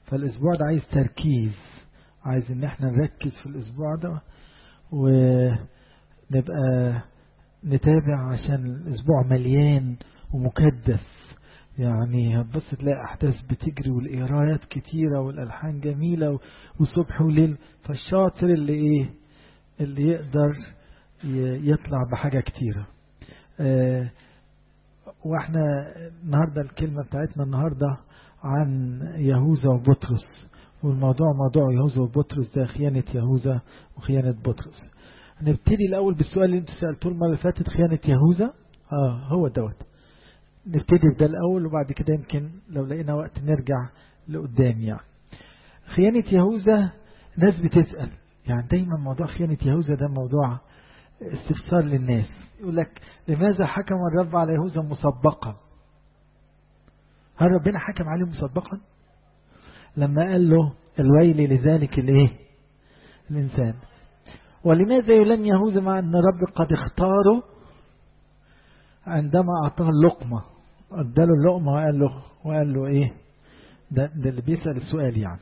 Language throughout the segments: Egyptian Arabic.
فالاسبوع ده عايز تركيز عايز ان احنا نركز في الاسبوع ده ونبقى نتابع عشان الاسبوع مليان ومكدس يعني هتبص تلاقي احداث بتجري والقرايات كتيرة والالحان جميلة وصبح وليل فالشاطر اللي ايه اللي يقدر يطلع بحاجة كتيرة اه واحنا النهاردة الكلمة بتاعتنا النهاردة عن يهوذا وبطرس والموضوع موضوع يهوذا وبطرس ده خيانة يهوذا وخيانة بطرس نبتدي الأول بالسؤال اللي انت سألته المرة اللي فاتت خيانة يهوذا اه هو دوت نبتدي بده الأول وبعد كده يمكن لو لقينا وقت نرجع لقدام يعني خيانة يهوذا ناس بتسأل يعني دايما موضوع خيانة يهوذا ده موضوع استفسار للناس يقول لك لماذا حكم الرب على يهوذا مسبقا هل ربنا حكم عليه مسبقا لما قال له الويل لذلك الايه الانسان ولماذا يلم يهوذا مع ان رب قد اختاره عندما اعطاه اللقمة اداله اللقمة وقال له وقال له ايه ده, ده اللي بيسأل السؤال يعني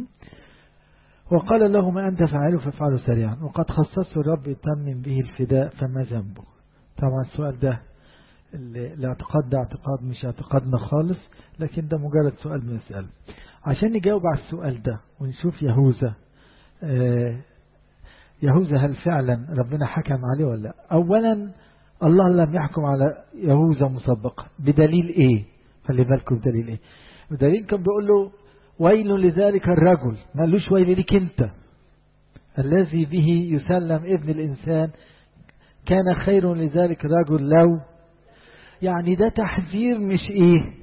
وقال له ما أنت فعله فافعله سريعا وقد خصصه الرب يتمم به الفداء فما ذنبه طبعا السؤال ده الاعتقاد ده اعتقاد مش اعتقادنا خالص لكن ده مجرد سؤال بنسأله عشان نجاوب على السؤال ده ونشوف يهوذا آه يهوذا هل فعلا ربنا حكم عليه ولا لا اولا الله لم يحكم على يهوذا مسبقا بدليل ايه خلي بالكم بدليل ايه بدليل كان بيقول له ويل لذلك الرجل ما قالوش ويل لك انت الذي به يسلم ابن الانسان كان خير لذلك الرجل لو يعني ده تحذير مش ايه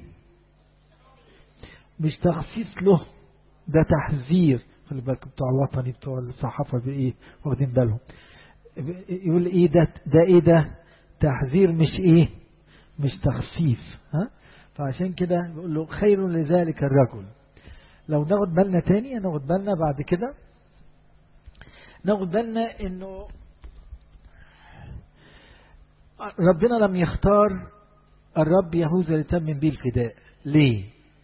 مش تخصيص له ده تحذير خلي بالك بتوع الوطني بتوع الصحافة بايه واخدين بالهم يقول ايه ده ده ايه ده تحذير مش ايه مش تخصيص ها فعشان كده بيقول له خير لذلك الرجل لو ناخد بالنا تاني ناخد بالنا بعد كده ناخد بالنا انه ربنا لم يختار الرب يهوذا لتمم به الفداء ليه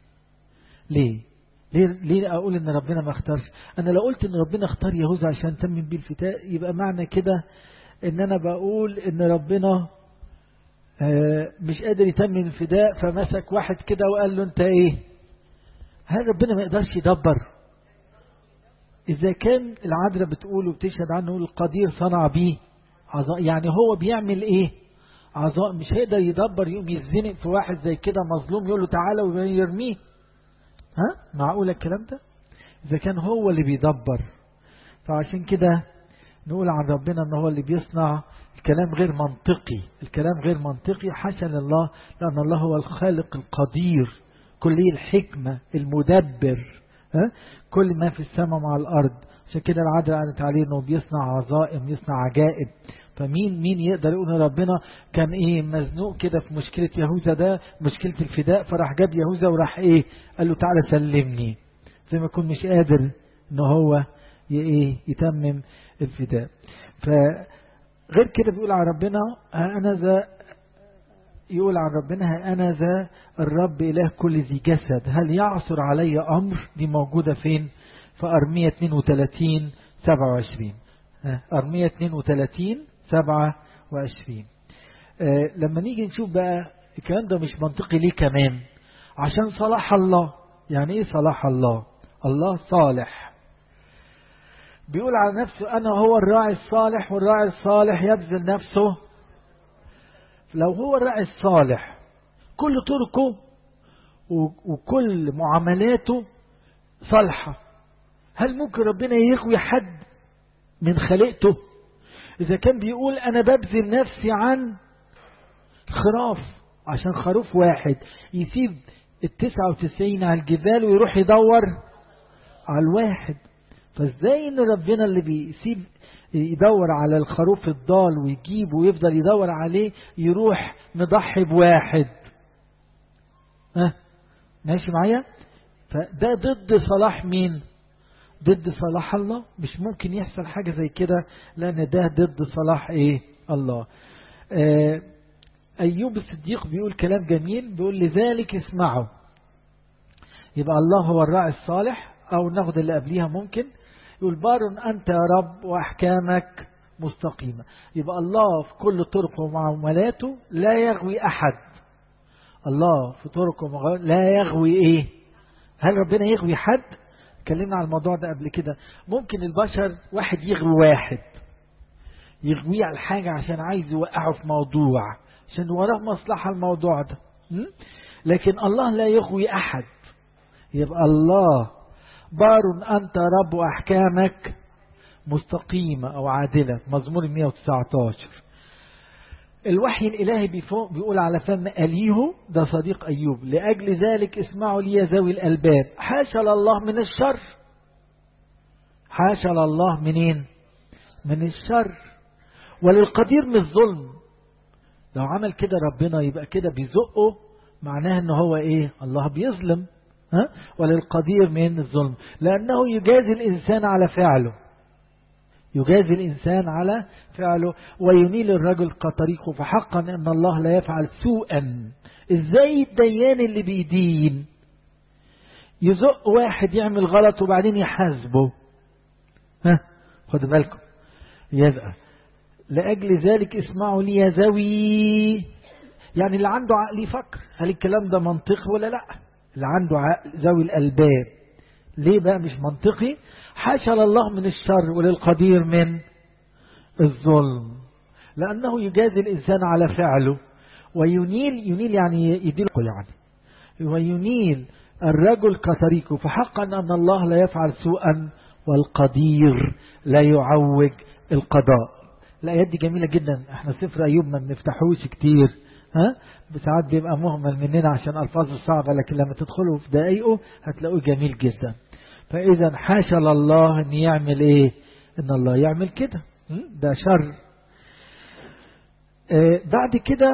ليه ليه ليه اقول ان ربنا ما اختارش انا لو قلت ان ربنا اختار يهوذا عشان تمم بيه الفداء يبقى معنى كده ان انا بقول ان ربنا مش قادر يتمم الفداء فمسك واحد كده وقال له انت ايه هل ربنا ما يقدرش يدبر اذا كان العذراء بتقول وبتشهد عنه القدير صنع بيه يعني هو بيعمل ايه عظاء مش هيقدر يدبر يقوم يزنق في واحد زي كده مظلوم يقول له تعالى ويرميه ها معقول الكلام ده اذا كان هو اللي بيدبر فعشان كده نقول عن ربنا ان هو اللي بيصنع الكلام غير منطقي الكلام غير منطقي حاشا لله لان الله هو الخالق القدير كلي الحكمة المدبر ها كل ما في السماء مع الارض عشان كده العدل قالت عليه انه بيصنع عظائم يصنع عجائب فمين مين يقدر يقول ان ربنا كان ايه مزنوق كده في مشكلة يهوذا ده مشكلة الفداء فراح جاب يهوذا وراح ايه قال له تعالى سلمني زي ما يكون مش قادر ان هو ايه يتمم الفداء فغير كده بيقول على ربنا انا ذا يقول عن ربنا انا ذا الرب اله كل ذي جسد هل يعثر علي امر دي موجودة فين في ارمية 32 27 ارمية 32 27 آه لما نيجي نشوف بقى الكلام ده مش منطقي ليه كمان عشان صلاح الله يعني ايه صلاح الله الله صالح بيقول على نفسه انا هو الراعي الصالح والراعي الصالح يبذل نفسه لو هو الراعي الصالح كل طرقه وكل معاملاته صالحة هل ممكن ربنا يغوي حد من خلقته إذا كان بيقول أنا ببذل نفسي عن خراف عشان خروف واحد يسيب التسعة وتسعين على الجبال ويروح يدور على الواحد فازاي ان ربنا اللي بيسيب يدور على الخروف الضال ويجيبه ويفضل يدور عليه يروح مضحي بواحد ها ماشي معايا فده ضد صلاح مين ضد صلاح الله مش ممكن يحصل حاجة زي كده لأن ده ضد صلاح إيه الله آه أيوب الصديق بيقول كلام جميل بيقول لذلك اسمعوا يبقى الله هو الراعي الصالح أو ناخد اللي قبليها ممكن يقول بار أنت يا رب وأحكامك مستقيمة يبقى الله في كل طرقه ومعاملاته لا يغوي أحد الله في طرقه ومعاملاته لا يغوي إيه هل ربنا يغوي حد اتكلمنا على الموضوع ده قبل كده ممكن البشر واحد يغوي واحد يغويه على حاجة عشان عايز يوقعه في موضوع عشان وراه مصلحة الموضوع ده لكن الله لا يغوي أحد يبقى الله بار أنت رب أحكامك مستقيمة أو عادلة مزمور 119 الوحي الإلهي بيقول على فم أليه ده صديق أيوب لأجل ذلك اسمعوا لي يا ذوي الألباب حاشا الله من الشر حاشا الله منين من الشر وللقدير من الظلم لو عمل كده ربنا يبقى كده بيزقه معناه ان هو ايه الله بيظلم ها وللقدير من الظلم لانه يجازي الانسان على فعله يجازي الإنسان على فعله وينيل الرجل كطريقه فحقا أن الله لا يفعل سوءا إزاي الديان اللي بيدين يزق واحد يعمل غلط وبعدين يحاسبه ها خد بالكم يزقى لأجل ذلك اسمعوا لي يا ذوي يعني اللي عنده عقل يفكر هل الكلام ده منطقي ولا لا اللي عنده عقل ذوي الألباب ليه بقى مش منطقي حاشا لله من الشر وللقدير من الظلم لأنه يجازي الإنسان على فعله وينيل ينيل يعني يديله يعني وينيل الرجل كطريقه فحقا أن الله لا يفعل سوءا والقدير لا يعوج القضاء الآيات دي جميلة جدا احنا سفر أيوب ما بنفتحوش كتير ها ساعات بيبقى مهمل مننا عشان ألفاظه صعبة لكن لما تدخلوا في دقايقه هتلاقوه جميل جدا فإذا حاشا لله أن يعمل إيه أن الله يعمل كده ده شر آه بعد كده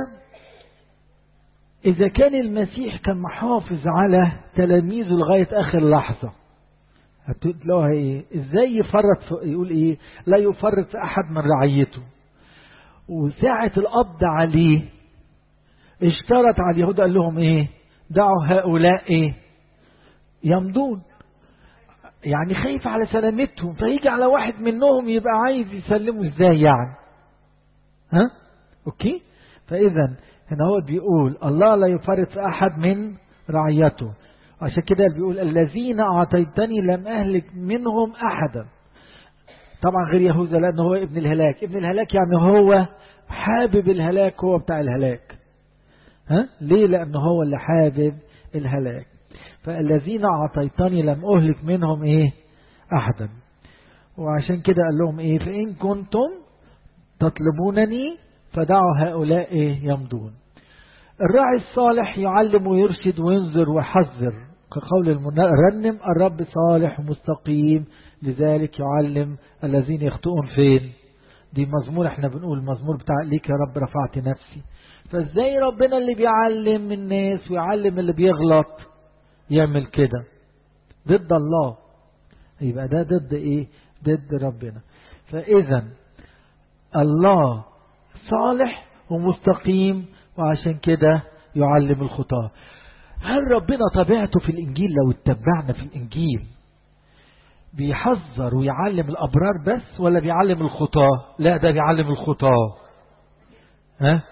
إذا كان المسيح كان محافظ على تلاميذه لغاية آخر لحظة هتلاقوها إيه إزاي يفرط في يقول إيه لا يفرط في أحد من رعيته وساعة القبض عليه اشترط على اليهود قال لهم إيه دعوا هؤلاء إيه يمضون يعني خايف على سلامتهم فيجي على واحد منهم يبقى عايز يسلمه ازاي يعني ها اوكي فاذا هنا هو بيقول الله لا يفرط في احد من رعيته عشان كده بيقول الذين اعطيتني لم اهلك منهم احدا طبعا غير يهوذا لانه هو ابن الهلاك ابن الهلاك يعني هو حابب الهلاك هو بتاع الهلاك ها ليه لانه هو اللي حابب الهلاك فالذين أعطيتني لم أهلك منهم إيه أحدا وعشان كده قال لهم إيه فإن كنتم تطلبونني فدعوا هؤلاء إيه يمضون الراعي الصالح يعلم ويرشد وينذر ويحذر كقول المرنم الرب صالح ومستقيم لذلك يعلم الذين يخطئون فين دي مزمور احنا بنقول المزمور بتاع ليك يا رب رفعت نفسي فازاي ربنا اللي بيعلم الناس ويعلم اللي بيغلط يعمل كده ضد الله يبقى ده ضد ايه ضد ربنا فاذا الله صالح ومستقيم وعشان كده يعلم الخطاة هل ربنا طبيعته في الانجيل لو اتبعنا في الانجيل بيحذر ويعلم الابرار بس ولا بيعلم الخطاة لا ده بيعلم الخطاة ها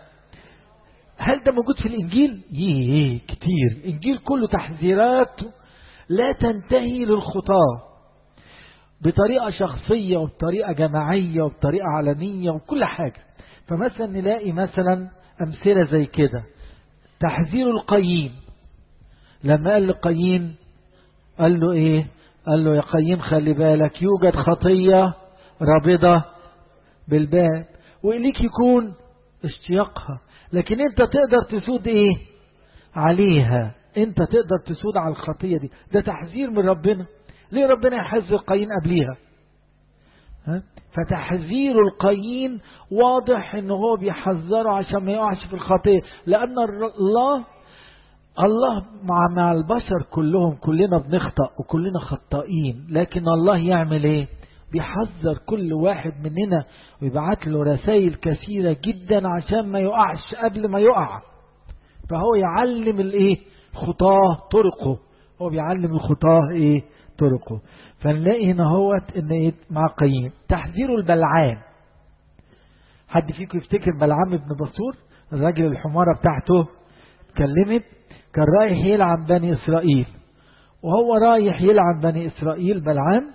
هل ده موجود في الإنجيل؟ ييه كتير الإنجيل كله تحذيرات لا تنتهي للخطاة بطريقة شخصية وبطريقة جماعية وبطريقة علنية وكل حاجة فمثلا نلاقي مثلا أمثلة زي كده تحذير القيم لما قال لقيم قال له إيه قال له يا قيم خلي بالك يوجد خطية رابضة بالباب وإليك يكون اشتياقها لكن انت تقدر تسود ايه عليها انت تقدر تسود على الخطية دي ده تحذير من ربنا ليه ربنا يحذر قايين قبليها ها؟ فتحذير القايين واضح ان هو بيحذره عشان ما يقعش في الخطية لان الله الله مع مع البشر كلهم كلنا بنخطأ وكلنا خطائين لكن الله يعمل ايه بيحذر كل واحد مننا ويبعت له رسائل كثيرة جدا عشان ما يقعش قبل ما يقع فهو يعلم الايه خطاه طرقه هو بيعلم الخطاه ايه طرقه فنلاقي هنا هوت ان ايه مع قايين تحذير البلعام حد فيكم يفتكر بلعام ابن بصور الراجل الحمارة بتاعته اتكلمت كان رايح يلعن بني إسرائيل وهو رايح يلعن بني إسرائيل بلعام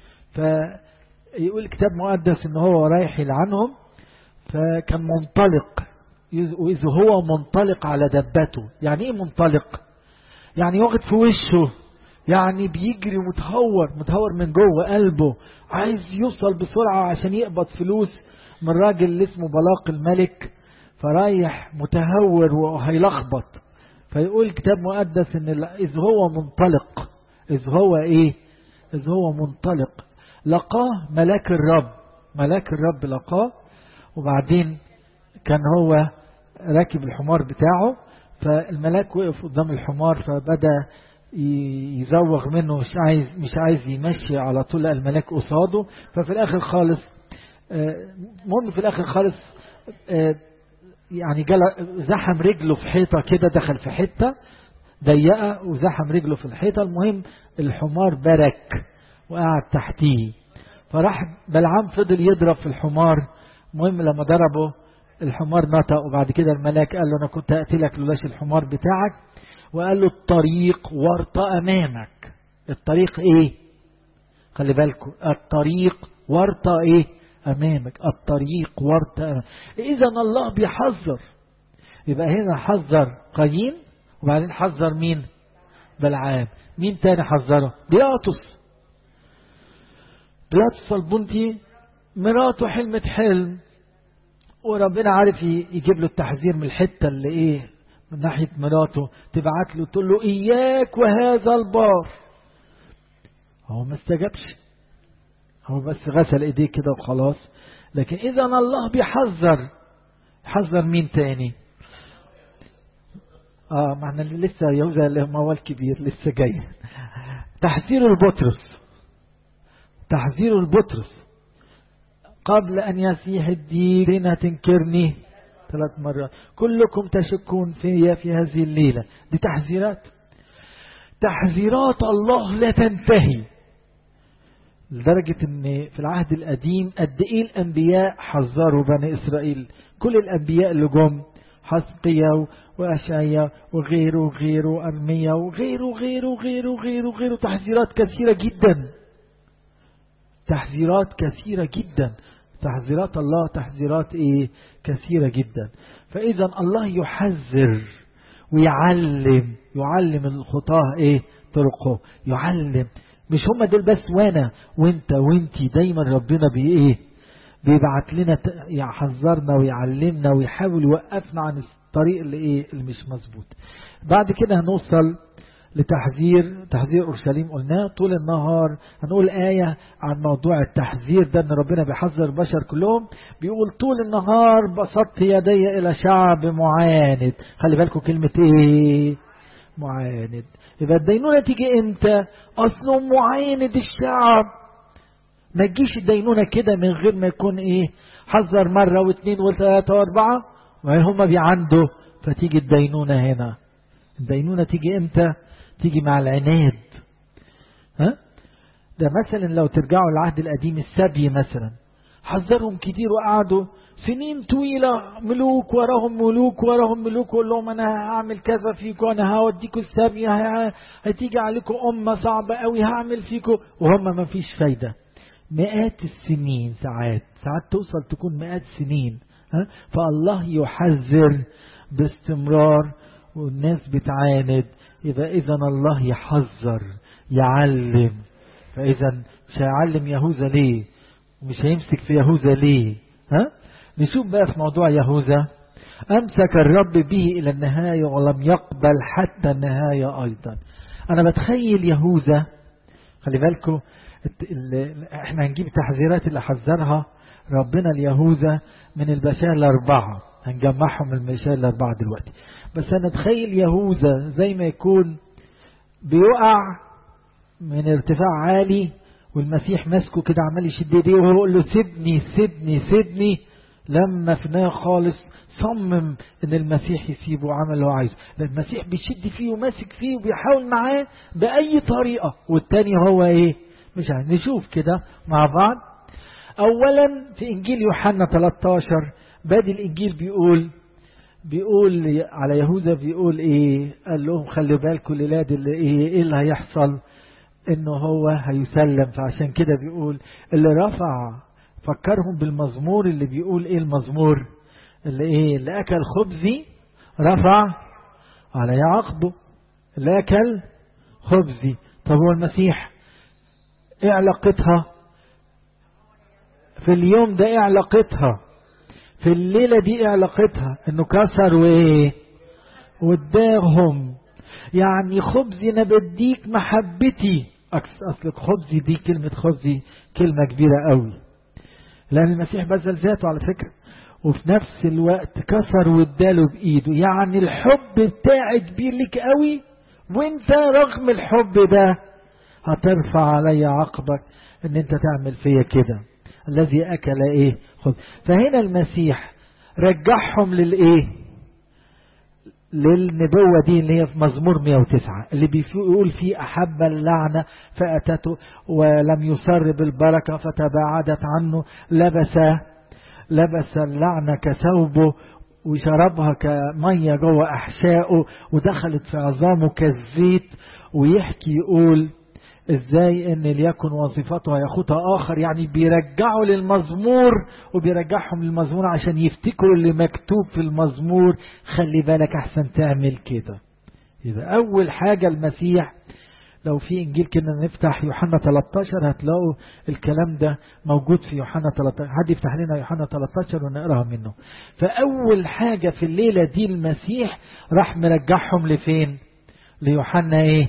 فيقول كتاب مقدس ان هو رايح يلعنهم فكان منطلق وإذا هو منطلق على دبته يعني ايه منطلق يعني واخد في وشه يعني بيجري متهور متهور من جوه قلبه عايز يوصل بسرعة عشان يقبض فلوس من راجل اللي اسمه بلاق الملك فرايح متهور وهيلخبط فيقول كتاب مقدس ان اذ هو منطلق اذ هو ايه اذ هو منطلق لقاه ملاك الرب ملاك الرب لقاه وبعدين كان هو راكب الحمار بتاعه فالملاك وقف قدام الحمار فبدأ يزوغ منه مش عايز مش عايز يمشي على طول الملاك قصاده ففي الاخر خالص المهم في الاخر خالص يعني جل زحم رجله في حيطة كده دخل في حتة ضيقة وزحم رجله في الحيطة المهم الحمار برك وقعد تحتيه فراح بلعام فضل يضرب في الحمار المهم لما ضربه الحمار نطق وبعد كده الملاك قال له انا كنت اقتلك لولاش الحمار بتاعك وقال له الطريق ورط امامك الطريق ايه خلي بالكم الطريق ورط ايه امامك الطريق ورط امامك اذا الله بيحذر يبقى هنا حذر قايين وبعدين حذر مين بلعام مين تاني حذره بيلاطس بيلاطس البنطي مراته حلمت حلم وربنا عارف يجيب له التحذير من الحتة اللي ايه من ناحية مراته تبعت له تقول له اياك وهذا البار هو ما استجابش هو بس غسل ايديه كده وخلاص لكن اذا الله بيحذر حذر مين تاني اه معنى لسه يهوذا اللي موال كبير لسه جاي تحذير البطرس تحذير البطرس قبل أن يسيح الدين هتنكرني ثلاث مرات كلكم تشكون في في هذه الليلة دي تحذيرات تحذيرات الله لا تنتهي لدرجة ان في العهد القديم قد ايه الانبياء حذروا بني اسرائيل كل الانبياء اللي جم حسقيا واشعيا وغيره وغيره وارميا وغيره وغيره وغيره وغيره وغيره تحذيرات كثيرة جدا تحذيرات كثيرة جدا تحذيرات الله تحذيرات ايه كثيرة جدا فاذا الله يحذر ويعلم يعلم الخطاه ايه طرقه يعلم مش هم دول بس وانا وانت وانتي دايما ربنا بي ايه بيبعت لنا يحذرنا ويعلمنا ويحاول يوقفنا عن الطريق اللي ايه اللي مش مظبوط بعد كده هنوصل لتحذير تحذير أورشليم قلناه طول النهار هنقول آية عن موضوع التحذير ده أن ربنا بيحذر البشر كلهم بيقول طول النهار بسطت يدي إلى شعب معاند خلي بالكم كلمة إيه معاند يبقى الدينونة تيجي إمتى أصله معاند الشعب ما تجيش الدينونة كده من غير ما يكون إيه حذر مرة واثنين وثلاثة واربعة وبعدين هم بيعندوا فتيجي الدينونة هنا الدينونة تيجي إمتى تيجي مع العناد ها ده مثلا لو ترجعوا العهد القديم السبي مثلا حذرهم كتير وقعدوا سنين طويلة ملوك وراهم ملوك وراهم ملوك وقول لهم أنا هعمل كذا فيكم أنا هوديكم السبي هتيجي عليكم أمة صعبة قوي هعمل فيكم وهم ما فيش فايدة مئات السنين ساعات ساعات توصل تكون مئات سنين ها فالله يحذر باستمرار والناس بتعاند يبقى إذا الله يحذر يعلم فإذا مش هيعلم يهوذا ليه ومش هيمسك في يهوذا ليه ها نشوف بقى في موضوع يهوذا أمسك الرب به إلى النهاية ولم يقبل حتى النهاية أيضا أنا بتخيل يهوذا خلي بالكم احنا هنجيب التحذيرات اللي حذرها ربنا ليهوذا من البشائر الأربعة هنجمعهم من البشائر الأربعة دلوقتي بس أنا أتخيل يهوذا زي ما يكون بيقع من ارتفاع عالي والمسيح ماسكه كده عمال يشد ايديه وهو يقول له سيبني سيبني سيبني لما في النهاية خالص صمم ان المسيح يسيبه وعمل اللي هو عايزه لأن المسيح بيشد فيه وماسك فيه وبيحاول معاه بأي طريقة والتاني هو ايه مش عارف نشوف كده مع بعض اولا في انجيل يوحنا 13 بادي الانجيل بيقول بيقول على يهوذا بيقول ايه قال لهم خلوا بالكم الولاد اللي ايه ايه اللي هيحصل انه هو هيسلم فعشان كده بيقول اللي رفع فكرهم بالمزمور اللي بيقول ايه المزمور اللي ايه اللي اكل خبزي رفع على عقبه اللي اكل خبزي طب هو المسيح ايه علاقتها في اليوم ده ايه علاقتها في الليلة دي ايه علاقتها انه كسر وايه واداهم يعني خبزي انا بديك محبتي اصل خبزي دي كلمة خبزي كلمة كبيرة قوي لان المسيح بذل ذاته على فكرة وفي نفس الوقت كسر واداله بايده يعني الحب بتاعي كبير لك قوي وانت رغم الحب ده هترفع علي عقبك ان انت تعمل فيا كده الذي اكل ايه خذ فهنا المسيح رجعهم للايه للنبوة دي اللي هي في مزمور 109 اللي بيقول فيه أحب اللعنة فأتته ولم يسر بالبركة فتباعدت عنه لبس لبس اللعنة كثوبه وشربها كمية جوه أحشائه ودخلت في عظامه كالزيت ويحكي يقول ازاي ان ليكن وظيفته ياخدها اخر يعني بيرجعوا للمزمور وبيرجعهم للمزمور عشان يفتكروا اللي مكتوب في المزمور خلي بالك احسن تعمل كده يبقى اول حاجة المسيح لو في انجيل كنا نفتح يوحنا 13 هتلاقوا الكلام ده موجود في يوحنا 13 حد يفتح لنا يوحنا 13 ونقراها منه فاول حاجة في الليلة دي المسيح راح مرجعهم لفين ليوحنا ايه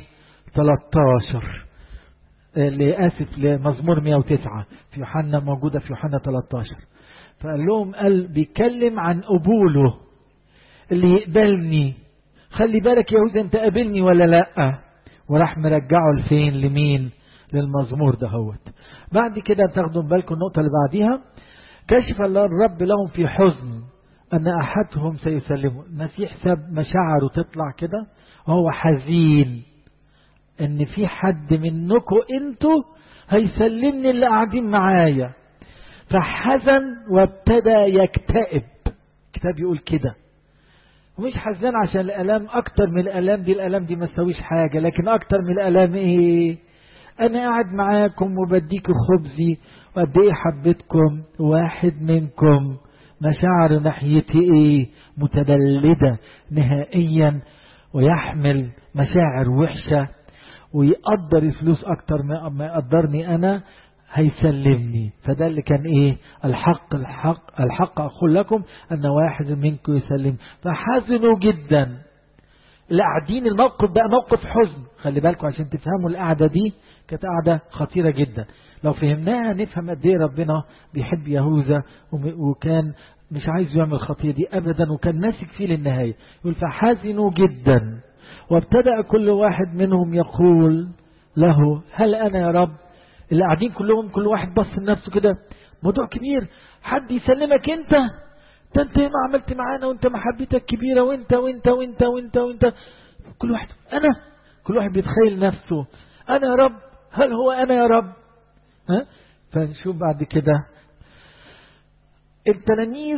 13 اللي آسف لمزمور 109 في يوحنا موجودة في يوحنا 13 فقال لهم قال بيتكلم عن قبوله اللي يقبلني خلي بالك يا يهوذا انت قابلني ولا لا وراح مرجعه لفين لمين للمزمور دهوت بعد كده تاخدوا بالكم النقطة اللي بعديها كشف الله الرب لهم في حزن أن أحدهم سيسلمه المسيح ساب مشاعره تطلع كده وهو حزين ان في حد منكم انتوا هيسلمني اللي قاعدين معايا فحزن وابتدى يكتئب كتاب يقول كده ومش حزان عشان الالام اكتر من الالام دي الالام دي ما تسويش حاجه لكن اكتر من الالام ايه انا قاعد معاكم وبديك خبزي وقد ايه حبيتكم واحد منكم مشاعر ناحيتي ايه متبلده نهائيا ويحمل مشاعر وحشه ويقدر الفلوس اكتر ما يقدرني انا هيسلمني فده اللي كان ايه الحق الحق الحق اقول لكم ان واحد منكم يسلم فحزنوا جدا اللي قاعدين الموقف بقى موقف حزن خلي بالكم عشان تفهموا القعدة دي كانت قعدة خطيرة جدا لو فهمناها نفهم قد ايه ربنا بيحب يهوذا وكان مش عايز يعمل الخطية دي ابدا وكان ماسك فيه للنهاية يقول فحزنوا جدا وابتدأ كل واحد منهم يقول له هل أنا يا رب اللي قاعدين كلهم كل واحد بص لنفسه كده موضوع كبير حد يسلمك انت ده انت ما عملت معانا وانت محبتك كبيرة وانت وانت وانت وانت وانت كل واحد انا كل واحد بيتخيل نفسه انا يا رب هل هو انا يا رب ها فنشوف بعد كده التلاميذ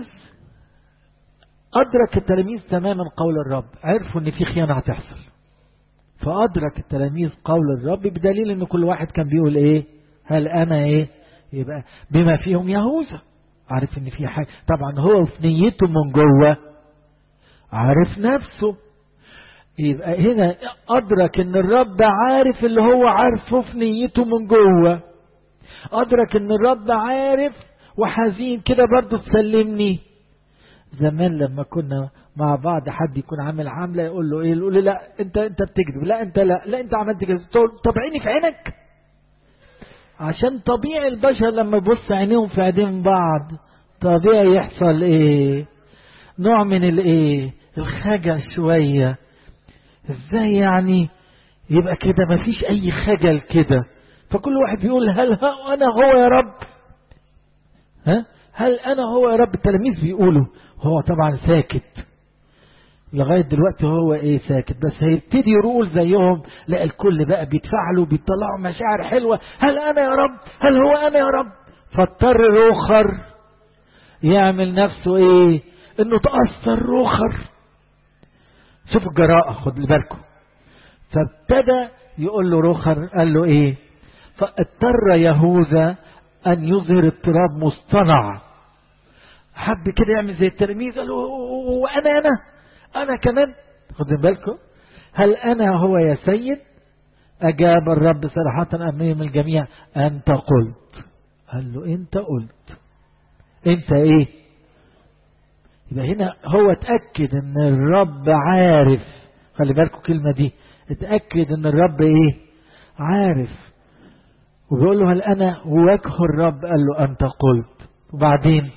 أدرك التلاميذ تماما قول الرب عرفوا ان في خيانة هتحصل فأدرك التلاميذ قول الرب بدليل ان كل واحد كان بيقول ايه هل انا ايه يبقى بما فيهم يهوذا عارف ان في حاجة طبعا هو في نيته من جوه عارف نفسه يبقى هنا أدرك ان الرب عارف اللي هو عارفه في نيته من جوه أدرك ان الرب عارف وحزين كده برضه تسلمني زمان لما كنا مع بعض حد يكون عامل عامله يقول له ايه يقول له لا انت انت بتكذب لا انت لا لا انت عملت كده طب عيني في عينك عشان طبيعي البشر لما يبص عينيهم في عينين بعض طبيعي يحصل ايه نوع من الايه الخجل شويه ازاي يعني يبقى كده مفيش اي خجل كده فكل واحد بيقول هل ها انا هو يا رب ها هل أنا هو يا رب التلاميذ بيقولوا هو طبعا ساكت لغاية دلوقتي هو ايه ساكت بس هيبتدي يقول زيهم لا الكل بقى بيتفاعلوا بيطلعوا مشاعر حلوة هل انا يا رب هل هو انا يا رب فاضطر روخر يعمل نفسه ايه انه تأثر روخر شوف الجراءة خد بالكم فابتدى يقول له روخر قال له ايه فاضطر يهوذا ان يظهر اضطراب مصطنع حب كده يعمل زي التلاميذ قال له وانا انا انا كمان خدوا بالكم هل انا هو يا سيد اجاب الرب صراحة امام الجميع انت قلت قال له انت قلت انت ايه يبقى هنا هو اتأكد ان الرب عارف خلي بالكم الكلمة دي اتأكد ان الرب ايه عارف وبيقول له هل انا وجه الرب قال له انت قلت وبعدين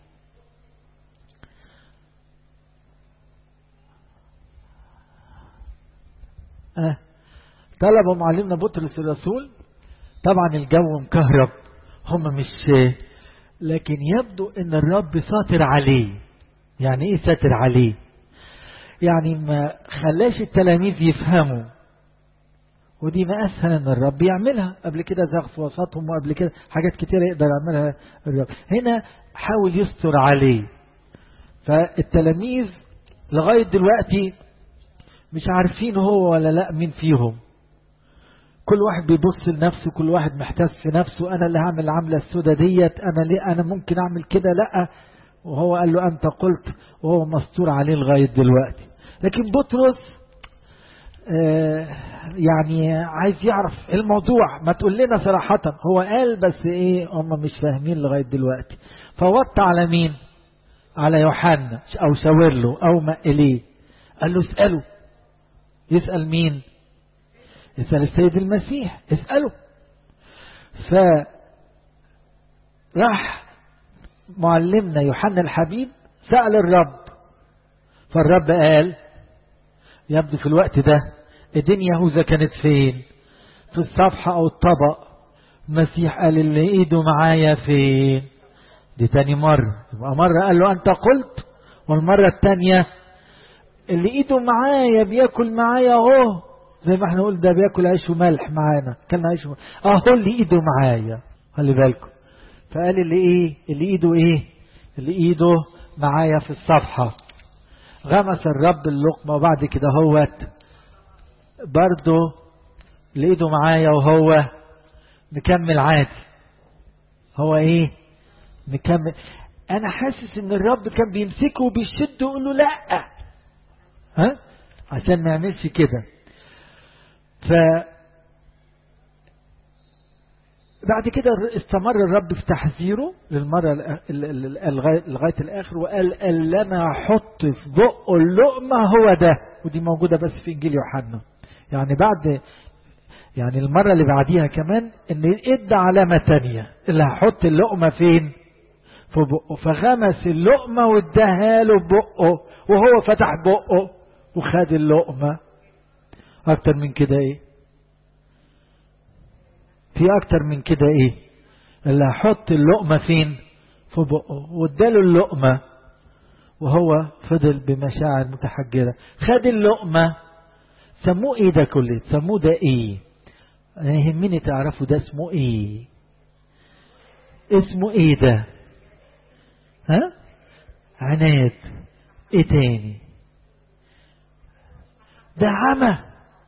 آه. طلبوا معلمنا بطرس الرسول طبعا الجو مكهرب هم مش لكن يبدو ان الرب ساتر عليه يعني ايه ساتر عليه يعني ما خلاش التلاميذ يفهموا ودي ما اسهل ان الرب يعملها قبل كده زغف وسطهم وقبل كده حاجات كتيرة يقدر يعملها الرب هنا حاول يستر عليه فالتلاميذ لغاية دلوقتي مش عارفين هو ولا لا مين فيهم كل واحد بيبص لنفسه كل واحد محتاس في نفسه انا اللي هعمل العملة السوداء ديت انا ليه انا ممكن اعمل كده لا وهو قال له انت قلت وهو مستور عليه لغاية دلوقتي لكن بطرس آه يعني عايز يعرف الموضوع ما تقول لنا صراحة هو قال بس ايه هم مش فاهمين لغاية دلوقتي فوط على مين على يوحنا او شاور له او ما اليه قال له اسأله يسأل مين يسأل السيد المسيح اسأله فراح معلمنا يوحنا الحبيب سأل الرب فالرب قال يبدو في الوقت ده ايدين يهوذا كانت فين في الصفحة او الطبق المسيح قال اللي ايده معايا فين دي تاني مرة يبقى مرة قال له انت قلت والمرة التانية اللي ايده معايا بياكل معايا اهو زي ما احنا نقول ده بياكل عيش وملح معانا كلنا عيش وملح اهو اللي ايده معايا خلي بالكم فقال اللي ايه اللي ايده ايه اللي ايده معايا في الصفحة غمس الرب اللقمة وبعد كده هوت برضه اللي ايده معايا وهو مكمل عادي هو ايه مكمل انا حاسس ان الرب كان بيمسكه وبيشده ويقول له لا ها عشان ما يعملش كده ف بعد كده استمر الرب في تحذيره للمرة لغاية الآخر وقال اللي أنا أحط في بقه اللقمة هو ده ودي موجودة بس في إنجيل يوحنا يعني بعد يعني المرة اللي بعديها كمان إن إدى علامة تانية اللي هحط اللقمة فين في بقه فغمس اللقمة واداها له بقه وهو فتح بقه وخد اللقمة أكتر من كده إيه في أكتر من كده إيه اللي هحط اللقمة فين في بقه واداله اللقمة وهو فضل بمشاعر متحجرة خد اللقمة سموه ايه ده كله سموه ده ايه انا يهمني تعرفوا ده اسمه ايه اسمه ايه ده ها عناد ايه تاني ده عمى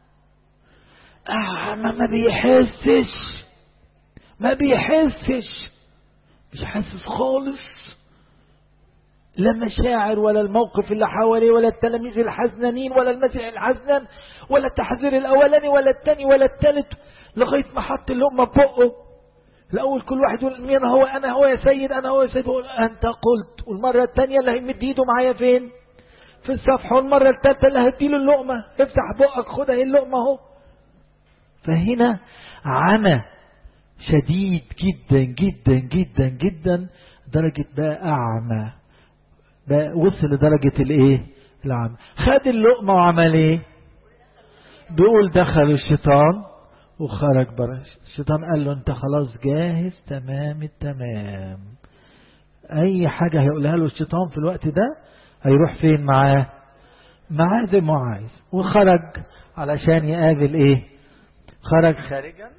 أعمى ما بيحسش ما بيحسش مش حاسس خالص لا مشاعر ولا الموقف اللي حواليه ولا التلاميذ الحزنانين ولا المسيح الحزنان ولا التحذير الاولاني ولا الثاني ولا الثالث لغايه ما حط اللقمه في بقه الاول كل واحد يقول مين هو انا هو يا سيد انا هو يا سيد يقول انت قلت والمره الثانيه اللي هيمد ايده معايا فين في الصفحه والمره الثالثه اللي هديله اللقمه افتح بقك خد اهي اللقمه اهو فهنا عمى شديد جدا جدا جدا جدا درجة بقى أعمى بقى وصل لدرجة الإيه العمى خد اللقمة وعمل إيه بيقول دخل الشيطان وخرج بره الشيطان قال له أنت خلاص جاهز تمام التمام اي حاجة هيقولها له الشيطان في الوقت ده هيروح فين معاه معاه زي ما هو عايز وخرج علشان يقابل ايه خرج خارجا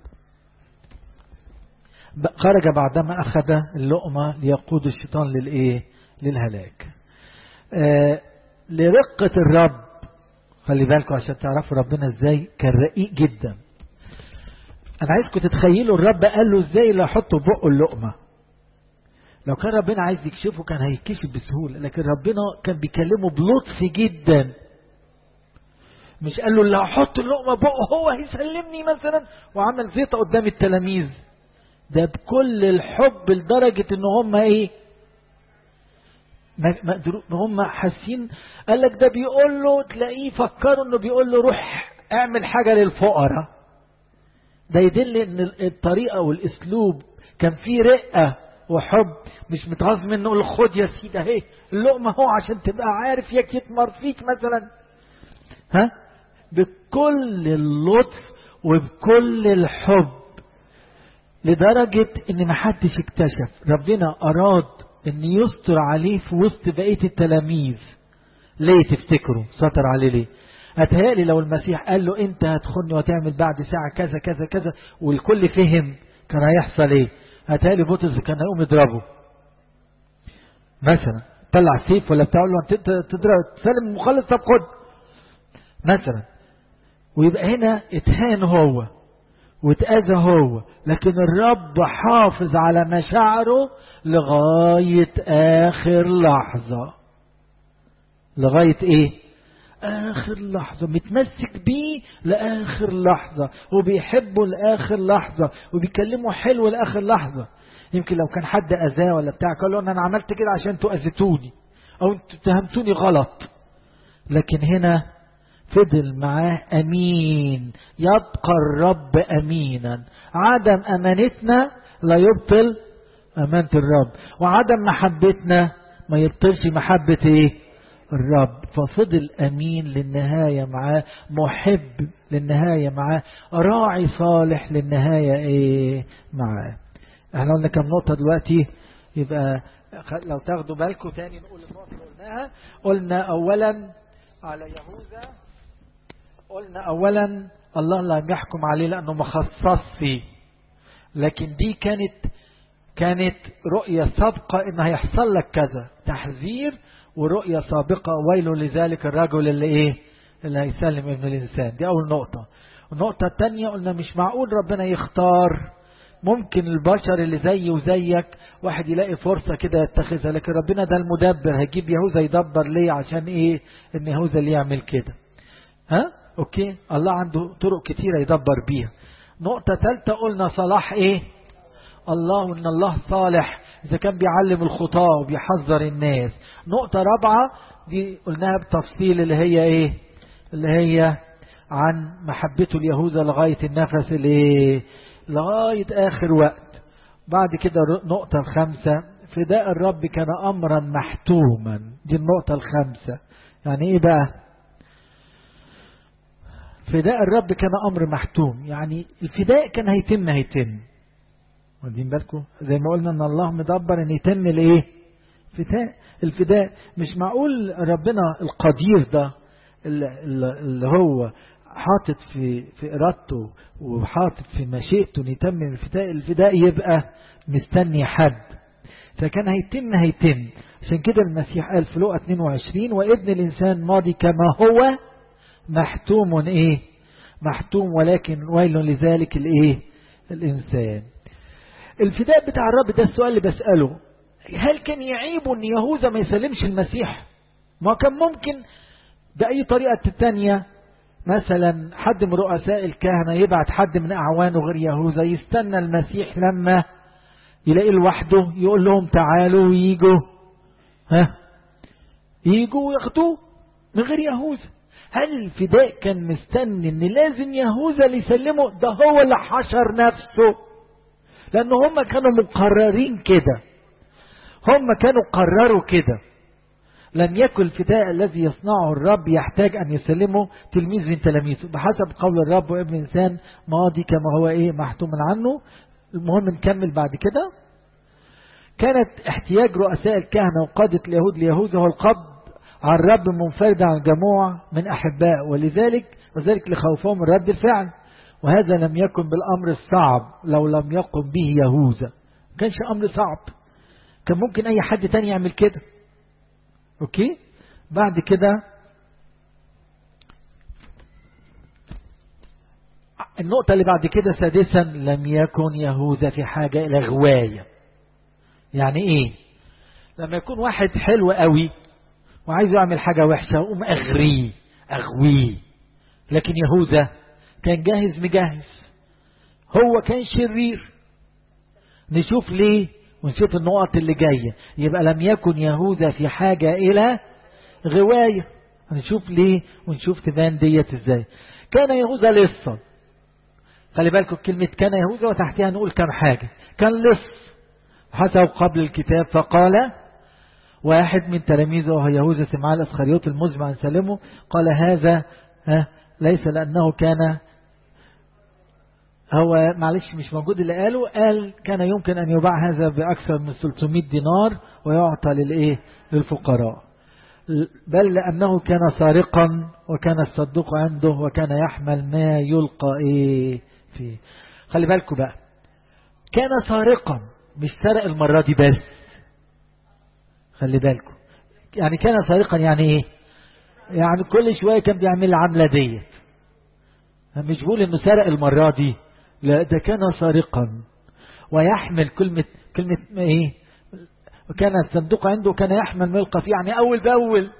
خرج بعدما أخذ اللقمة ليقود الشيطان للإيه للهلاك آه لرقة الرب خلي بالكم عشان تعرفوا ربنا ازاي كان رقيق جدا انا عايزكم تتخيلوا الرب قال له ازاي اللي احطه بقه اللقمة لو كان ربنا عايز يكشفه كان هيكشف بسهولة لكن ربنا كان بيكلمه بلطف جدا مش قال له اللي هحط اللقمة بقه هو هيسلمني مثلا وعمل زيطة قدام التلاميذ ده بكل الحب لدرجة ان هم ايه ما هم حاسين قال لك ده بيقول له تلاقيه فكروا انه بيقول له روح اعمل حاجة للفقراء ده يدل ان الطريقة والاسلوب كان فيه رقة وحب مش متغاظ منه يقول خد يا سيدي اهي اللقمة هو عشان تبقى عارف ياك يتمر فيك مثلا ها بكل اللطف وبكل الحب لدرجة ان محدش اكتشف ربنا اراد ان يستر عليه في وسط بقية التلاميذ ليه تفتكروا ستر عليه ليه هتهيألي لو المسيح قال له انت هتخني وتعمل بعد ساعة كذا كذا كذا والكل فهم كان هيحصل ايه هتهيألي بطرس كان هيقوم يضربه مثلا طلع سيف ولا بتاع له انت تضرب تسلم المخلص طب خد مثلا ويبقى هنا اتهان هو واتأذى هو لكن الرب حافظ على مشاعره لغاية آخر لحظة لغاية ايه آخر لحظة متمسك بيه لآخر لحظة وبيحبه لآخر لحظة وبيكلمه حلو لآخر لحظة يمكن لو كان حد أذاه ولا بتاع قال له أنا عملت كده عشان انتوا أذيتوني أو انتوا اتهمتوني غلط لكن هنا فضل معاه أمين يبقى الرب أمينا عدم أمانتنا لا يبطل أمانة الرب وعدم محبتنا ما يبطلش محبة إيه الرب ففضل أمين للنهاية معاه محب للنهاية معاه راعي صالح للنهاية إيه معاه احنا قلنا كم نقطة دلوقتي يبقى لو تاخدوا بالكم تاني نقول النقطة اللي قلناها قلنا أولا على يهوذا قلنا اولا الله لم يحكم عليه لانه مخصص فيه لكن دي كانت كانت رؤية سابقة ان هيحصل لك كذا تحذير ورؤية سابقة ويل لذلك الرجل اللي ايه اللي هيسلم ابن الانسان دي اول نقطة النقطة الثانية قلنا مش معقول ربنا يختار ممكن البشر اللي زي وزيك واحد يلاقي فرصة كده يتخذها لكن ربنا ده المدبر هيجيب يهوذا يدبر ليه عشان ايه ان يهوذا اللي يعمل كده ها اوكي الله عنده طرق كتيرة يدبر بيها نقطة ثالثة قلنا صلاح ايه الله ان الله صالح اذا كان بيعلم الخطاة وبيحذر الناس نقطة رابعة دي قلناها بتفصيل اللي هي ايه اللي هي عن محبته اليهوذا لغاية النفس الايه لغاية اخر وقت بعد كده نقطة الخامسة فداء الرب كان امرا محتوما دي النقطة الخامسة يعني ايه بقى فداء الرب كان أمر محتوم يعني الفداء كان هيتم هيتم واخدين بالكم زي ما قلنا ان الله مدبر ان يتم الايه فداء الفداء مش معقول ربنا القدير ده اللي هو حاطط في في ارادته وحاطط في مشيئته ان يتم الفداء الفداء يبقى مستني حد فكان هيتم هيتم عشان كده المسيح قال في لقا 22 وابن الانسان ماضي كما هو محتوم ايه محتوم ولكن ويل لذلك الايه الانسان الفداء بتاع الرب ده السؤال اللي بسأله هل كان يعيبه ان يهوذا ما يسلمش المسيح ما كان ممكن بأي طريقة تانية مثلا حد من رؤساء الكهنة يبعت حد من أعوانه غير يهوذا يستنى المسيح لما يلاقي لوحده يقول لهم تعالوا ويجوا ها يجوا وياخدوه من غير يهوذا هل الفداء كان مستني ان لازم يهوذا اللي يسلمه ده هو اللي حشر نفسه لان هم كانوا مقررين كده هم كانوا قرروا كده لم يكن الفداء الذي يصنعه الرب يحتاج أن يسلمه تلميذ من تلاميذه بحسب قول الرب وابن إنسان ماضي كما هو إيه محتوم عنه المهم نكمل بعد كده كانت احتياج رؤساء الكهنة وقادة اليهود ليهوذا هو القبض على الرب منفردا عن جموع من أحباء ولذلك وذلك لخوفهم من رد الفعل وهذا لم يكن بالأمر الصعب لو لم يقم به يهوذا ما كانش أمر صعب كان ممكن أي حد تاني يعمل كده أوكي بعد كده النقطة اللي بعد كده سادسا لم يكن يهوذا في حاجة إلى غواية يعني إيه لما يكون واحد حلو قوي وعايز يعمل حاجة وحشة وقوم أغريه أغويه لكن يهوذا كان جاهز مجهز هو كان شرير نشوف ليه ونشوف النقط اللي جاية يبقى لم يكن يهوذا في حاجة إلى غواية هنشوف ليه ونشوف تبان ديت ازاي كان يهوذا لصا خلي بالكم كلمة كان يهوذا وتحتها نقول كم حاجة كان لص حسب قبل الكتاب فقال واحد من تلاميذه وهو يهوذا سمعان الاسخريوط المزمع عن سلمه قال هذا ها ليس لأنه كان هو معلش مش موجود اللي قاله قال كان يمكن أن يباع هذا بأكثر من 300 دينار ويعطى للإيه للفقراء بل لأنه كان سارقا وكان الصدوق عنده وكان يحمل ما يلقى إيه فيه خلي بالكم بقى كان سارقا مش سرق المرة دي بس خلي بالكم يعني كان سارقا يعني ايه يعني كل شوية كان بيعمل العملة ديت مش بقول انه سرق المرة دي لا ده كان سارقا ويحمل كلمة كلمة ايه وكان الصندوق عنده كان يحمل ملقى فيه يعني اول باول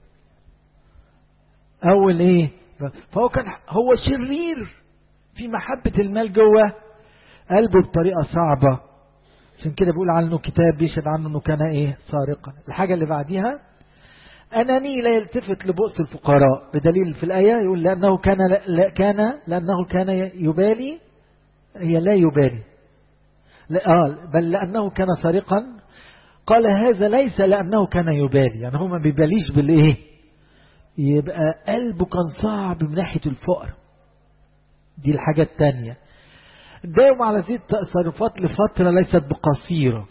اول ايه فهو كان هو شرير في محبة المال جوه قلبه بطريقة صعبة عشان كده بيقول عنه كتاب بيشهد عنه انه كان ايه سارقا الحاجة اللي بعديها أناني لا يلتفت لبؤس الفقراء بدليل في الآية يقول لأنه كان لا كان لأنه كان يبالي هي لا يبالي لا آه بل لأنه كان سارقا قال هذا ليس لأنه كان يبالي يعني هو ما بيباليش بالإيه يبقى قلبه كان صعب من ناحية الفقر دي الحاجة الثانية داوم على زيت تصرفات لفترة ليست بقصيرة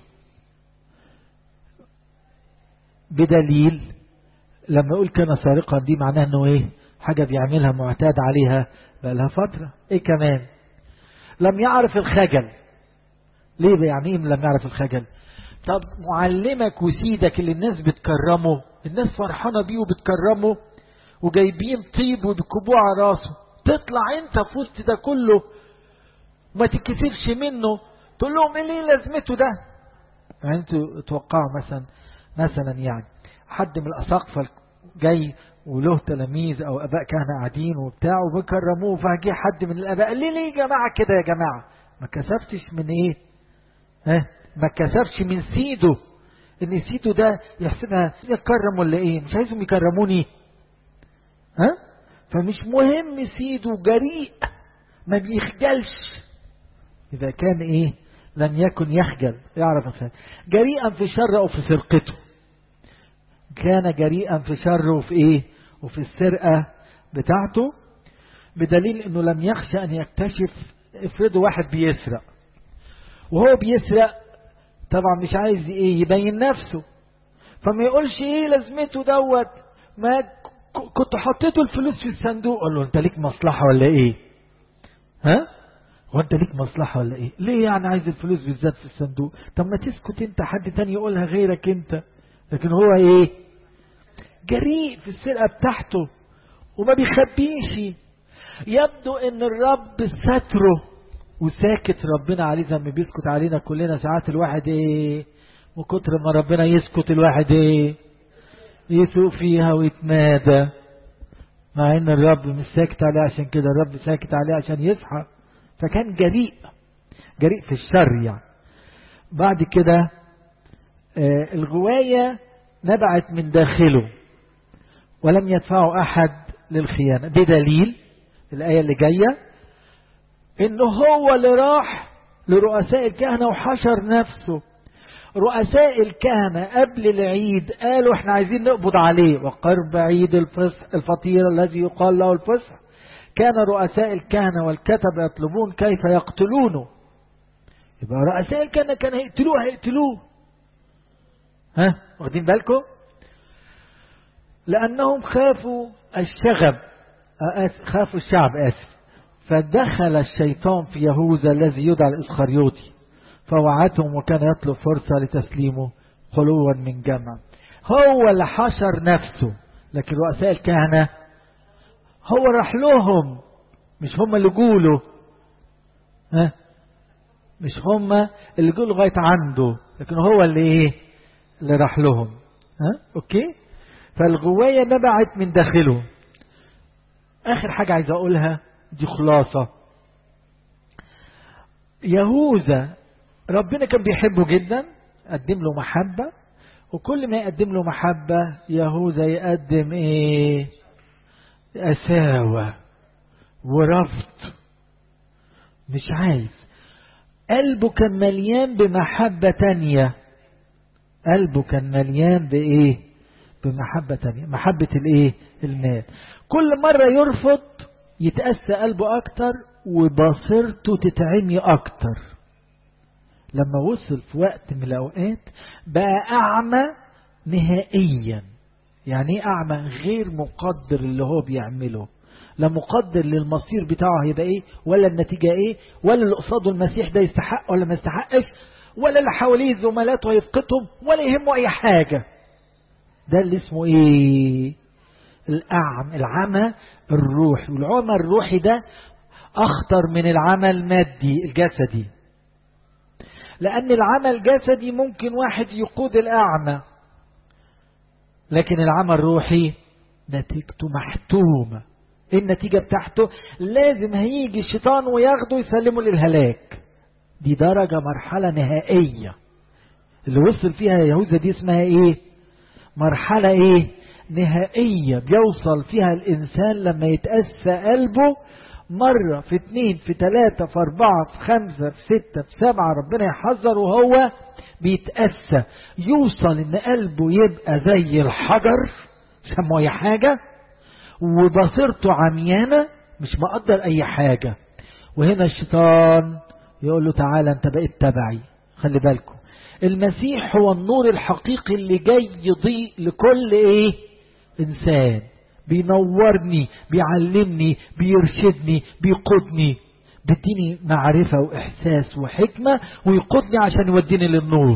بدليل لما يقول كان سارقا دي معناه انه ايه حاجة بيعملها معتاد عليها بقى لها فترة ايه كمان لم يعرف الخجل ليه يعني ايه لم يعرف الخجل طب معلمك وسيدك اللي الناس بتكرمه الناس فرحانة بيه وبتكرمه وجايبين طيب وبيكبوه على راسه تطلع انت في وسط ده كله وما تتكسفش منه تقول لهم ايه ليه لازمته ده يعني انتوا توقعوا مثلا مثلا يعني حد من الاساقفه جاي وله تلاميذ او اباء كهنه قاعدين وبتاع وبيكرموه فجه حد من الاباء ليه ليه يا جماعه كده يا جماعه ما كسفتش من ايه ها ما كسفش من سيده ان سيده ده يحسبها يكرم ولا ايه مش عايزهم يكرموني ها فمش مهم سيده جريء ما بيخجلش إذا كان إيه لم يكن يخجل يعرف الخير جريئا في شر أو في سرقته كان جريئا في شر وفي إيه وفي السرقة بتاعته بدليل أنه لم يخشى أن يكتشف افرضوا واحد بيسرق وهو بيسرق طبعا مش عايز إيه يبين نفسه فما يقولش إيه لازمته دوت ما كنت حطيته الفلوس في الصندوق قال له انت ليك مصلحة ولا ايه ها هو انت ليك مصلحة ولا ايه ليه يعني عايز الفلوس بالذات في الصندوق طب ما تسكت انت حد تاني يقولها غيرك انت لكن هو ايه جريء في السرقة بتاعته وما بيخبيش يبدو ان الرب ستره وساكت ربنا عليه زي ما بيسكت علينا كلنا ساعات الواحد ايه وكتر ما ربنا يسكت الواحد ايه يسوق فيها ويتمادى مع ان الرب مش ساكت عليه عشان كده الرب ساكت عليه عشان يصحى فكان جريء جريء في الشر يعني بعد كده آه الغواية نبعت من داخله ولم يدفعه أحد للخيانة بدليل الآية اللي جاية إنه هو اللي راح لرؤساء الكهنة وحشر نفسه رؤساء الكهنة قبل العيد قالوا احنا عايزين نقبض عليه وقرب عيد الفصح الفطير الذي يقال له الفصح كان رؤساء الكهنة والكتب يطلبون كيف يقتلونه يبقى رؤساء الكهنة كانوا هيقتلوه هيقتلوه ها واخدين بالكم لأنهم خافوا الشغب خافوا الشعب آسف فدخل الشيطان في يهوذا الذي يدعى الإسخريوطي فوعدهم وكان يطلب فرصة لتسليمه خلوا من جمع هو اللي حشر نفسه لكن رؤساء الكهنة هو راح لهم مش هم اللي جوله ها مش هم اللي جوله لغاية عنده لكن هو اللي ايه اللي راح لهم ها اوكي فالغواية نبعت من داخله اخر حاجة عايز اقولها دي خلاصة يهوذا ربنا كان بيحبه جدا قدم له محبة وكل ما يقدم له محبة يهوذا يقدم ايه أساوة ورفض مش عايز قلبه كان مليان بمحبة تانية قلبه كان مليان بإيه بمحبة تانية محبة الإيه المال كل مرة يرفض يتأسى قلبه أكتر وبصيرته تتعمي أكتر لما وصل في وقت من الأوقات بقى أعمى نهائيا يعني ايه أعمى غير مقدر اللي هو بيعمله لا مقدر للمصير بتاعه هيبقى ايه ولا النتيجة ايه ولا اللي قصاده المسيح ده يستحق ولا ما يستحقش ولا اللي حواليه زملاته هيفقدهم ولا يهمه اي حاجة ده اللي اسمه ايه الأعم العمى الروحي والعمى الروحي ده أخطر من العمى المادي الجسدي لأن العمى الجسدي ممكن واحد يقود الأعمى لكن العمى الروحي نتيجته محتومة ايه النتيجة بتاعته لازم هيجي الشيطان وياخده يسلمه للهلاك دي درجة مرحلة نهائية اللي وصل فيها يهوذا دي اسمها ايه مرحلة ايه نهائية بيوصل فيها الانسان لما يتأسى قلبه مرة في اتنين في تلاتة في اربعة في خمسة في ستة في سبعة ربنا يحذر وهو بيتأسى يوصل ان قلبه يبقى زي الحجر سموا اي حاجة وبصيرته عميانة مش مقدر اي حاجة وهنا الشيطان يقول له تعالى انت بقيت تبعي خلي بالكم المسيح هو النور الحقيقي اللي جاي يضيء لكل ايه انسان بينورني بيعلمني بيرشدني بيقودني بيديني معرفة وإحساس وحكمة ويقودني عشان يوديني للنور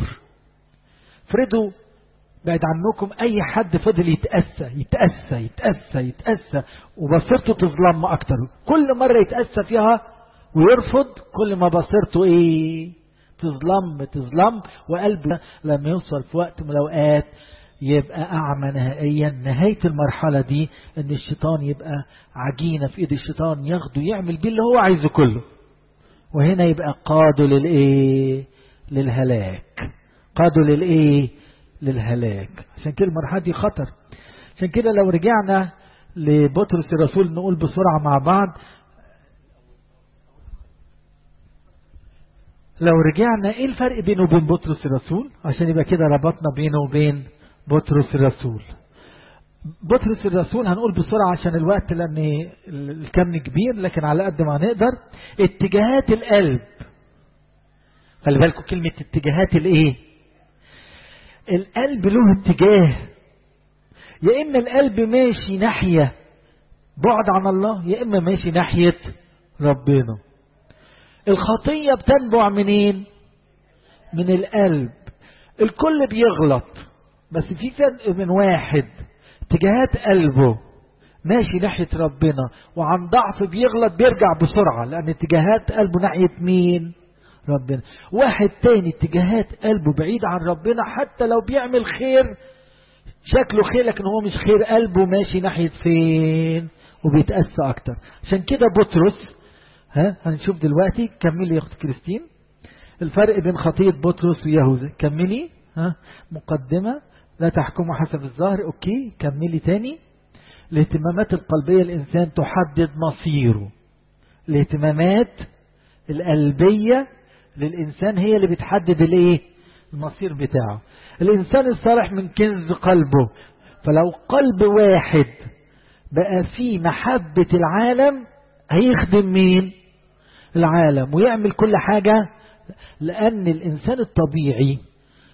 فريدو بعد عنكم أي حد فضل يتأسى يتأسى يتأسى يتأسى وبصيرته تظلم أكتر كل مرة يتأسى فيها ويرفض كل ما بصيرته إيه تظلم تظلم وقلبه لما يوصل في وقت من الأوقات يبقى أعمى نهائيا نهاية المرحلة دي ان الشيطان يبقى عجينة في ايد الشيطان ياخده يعمل بيه اللي هو عايزه كله وهنا يبقى قاده للايه للهلاك قاده للايه للهلاك عشان كده المرحلة دي خطر عشان كده لو رجعنا لبطرس الرسول نقول بسرعة مع بعض لو رجعنا ايه الفرق بينه وبين بطرس الرسول عشان يبقى كده ربطنا بينه وبين بطرس الرسول بطرس الرسول هنقول بسرعة عشان الوقت لأن الكم كبير لكن على قد ما نقدر اتجاهات القلب خلي بالكم كلمة اتجاهات الايه القلب له اتجاه يا إما القلب ماشي ناحية بعد عن الله يا إما ماشي ناحية ربنا الخطية بتنبع منين من القلب الكل بيغلط بس في فرق من واحد اتجاهات قلبه ماشي ناحية ربنا وعن ضعف بيغلط بيرجع بسرعة لأن اتجاهات قلبه ناحية مين ربنا واحد تاني اتجاهات قلبه بعيد عن ربنا حتى لو بيعمل خير شكله خير لكن هو مش خير قلبه ماشي ناحية فين وبيتأسى أكتر عشان كده بطرس ها هنشوف دلوقتي كملي يا أخت كريستين الفرق بين خطية بطرس ويهوذا كملي ها مقدمة لا تحكموا حسب الظاهر اوكي كملي تاني الاهتمامات القلبية الانسان تحدد مصيره الاهتمامات القلبية للانسان هي اللي بتحدد الايه المصير بتاعه الانسان الصالح من كنز قلبه فلو قلب واحد بقى فيه محبة العالم هيخدم مين العالم ويعمل كل حاجة لأن الإنسان الطبيعي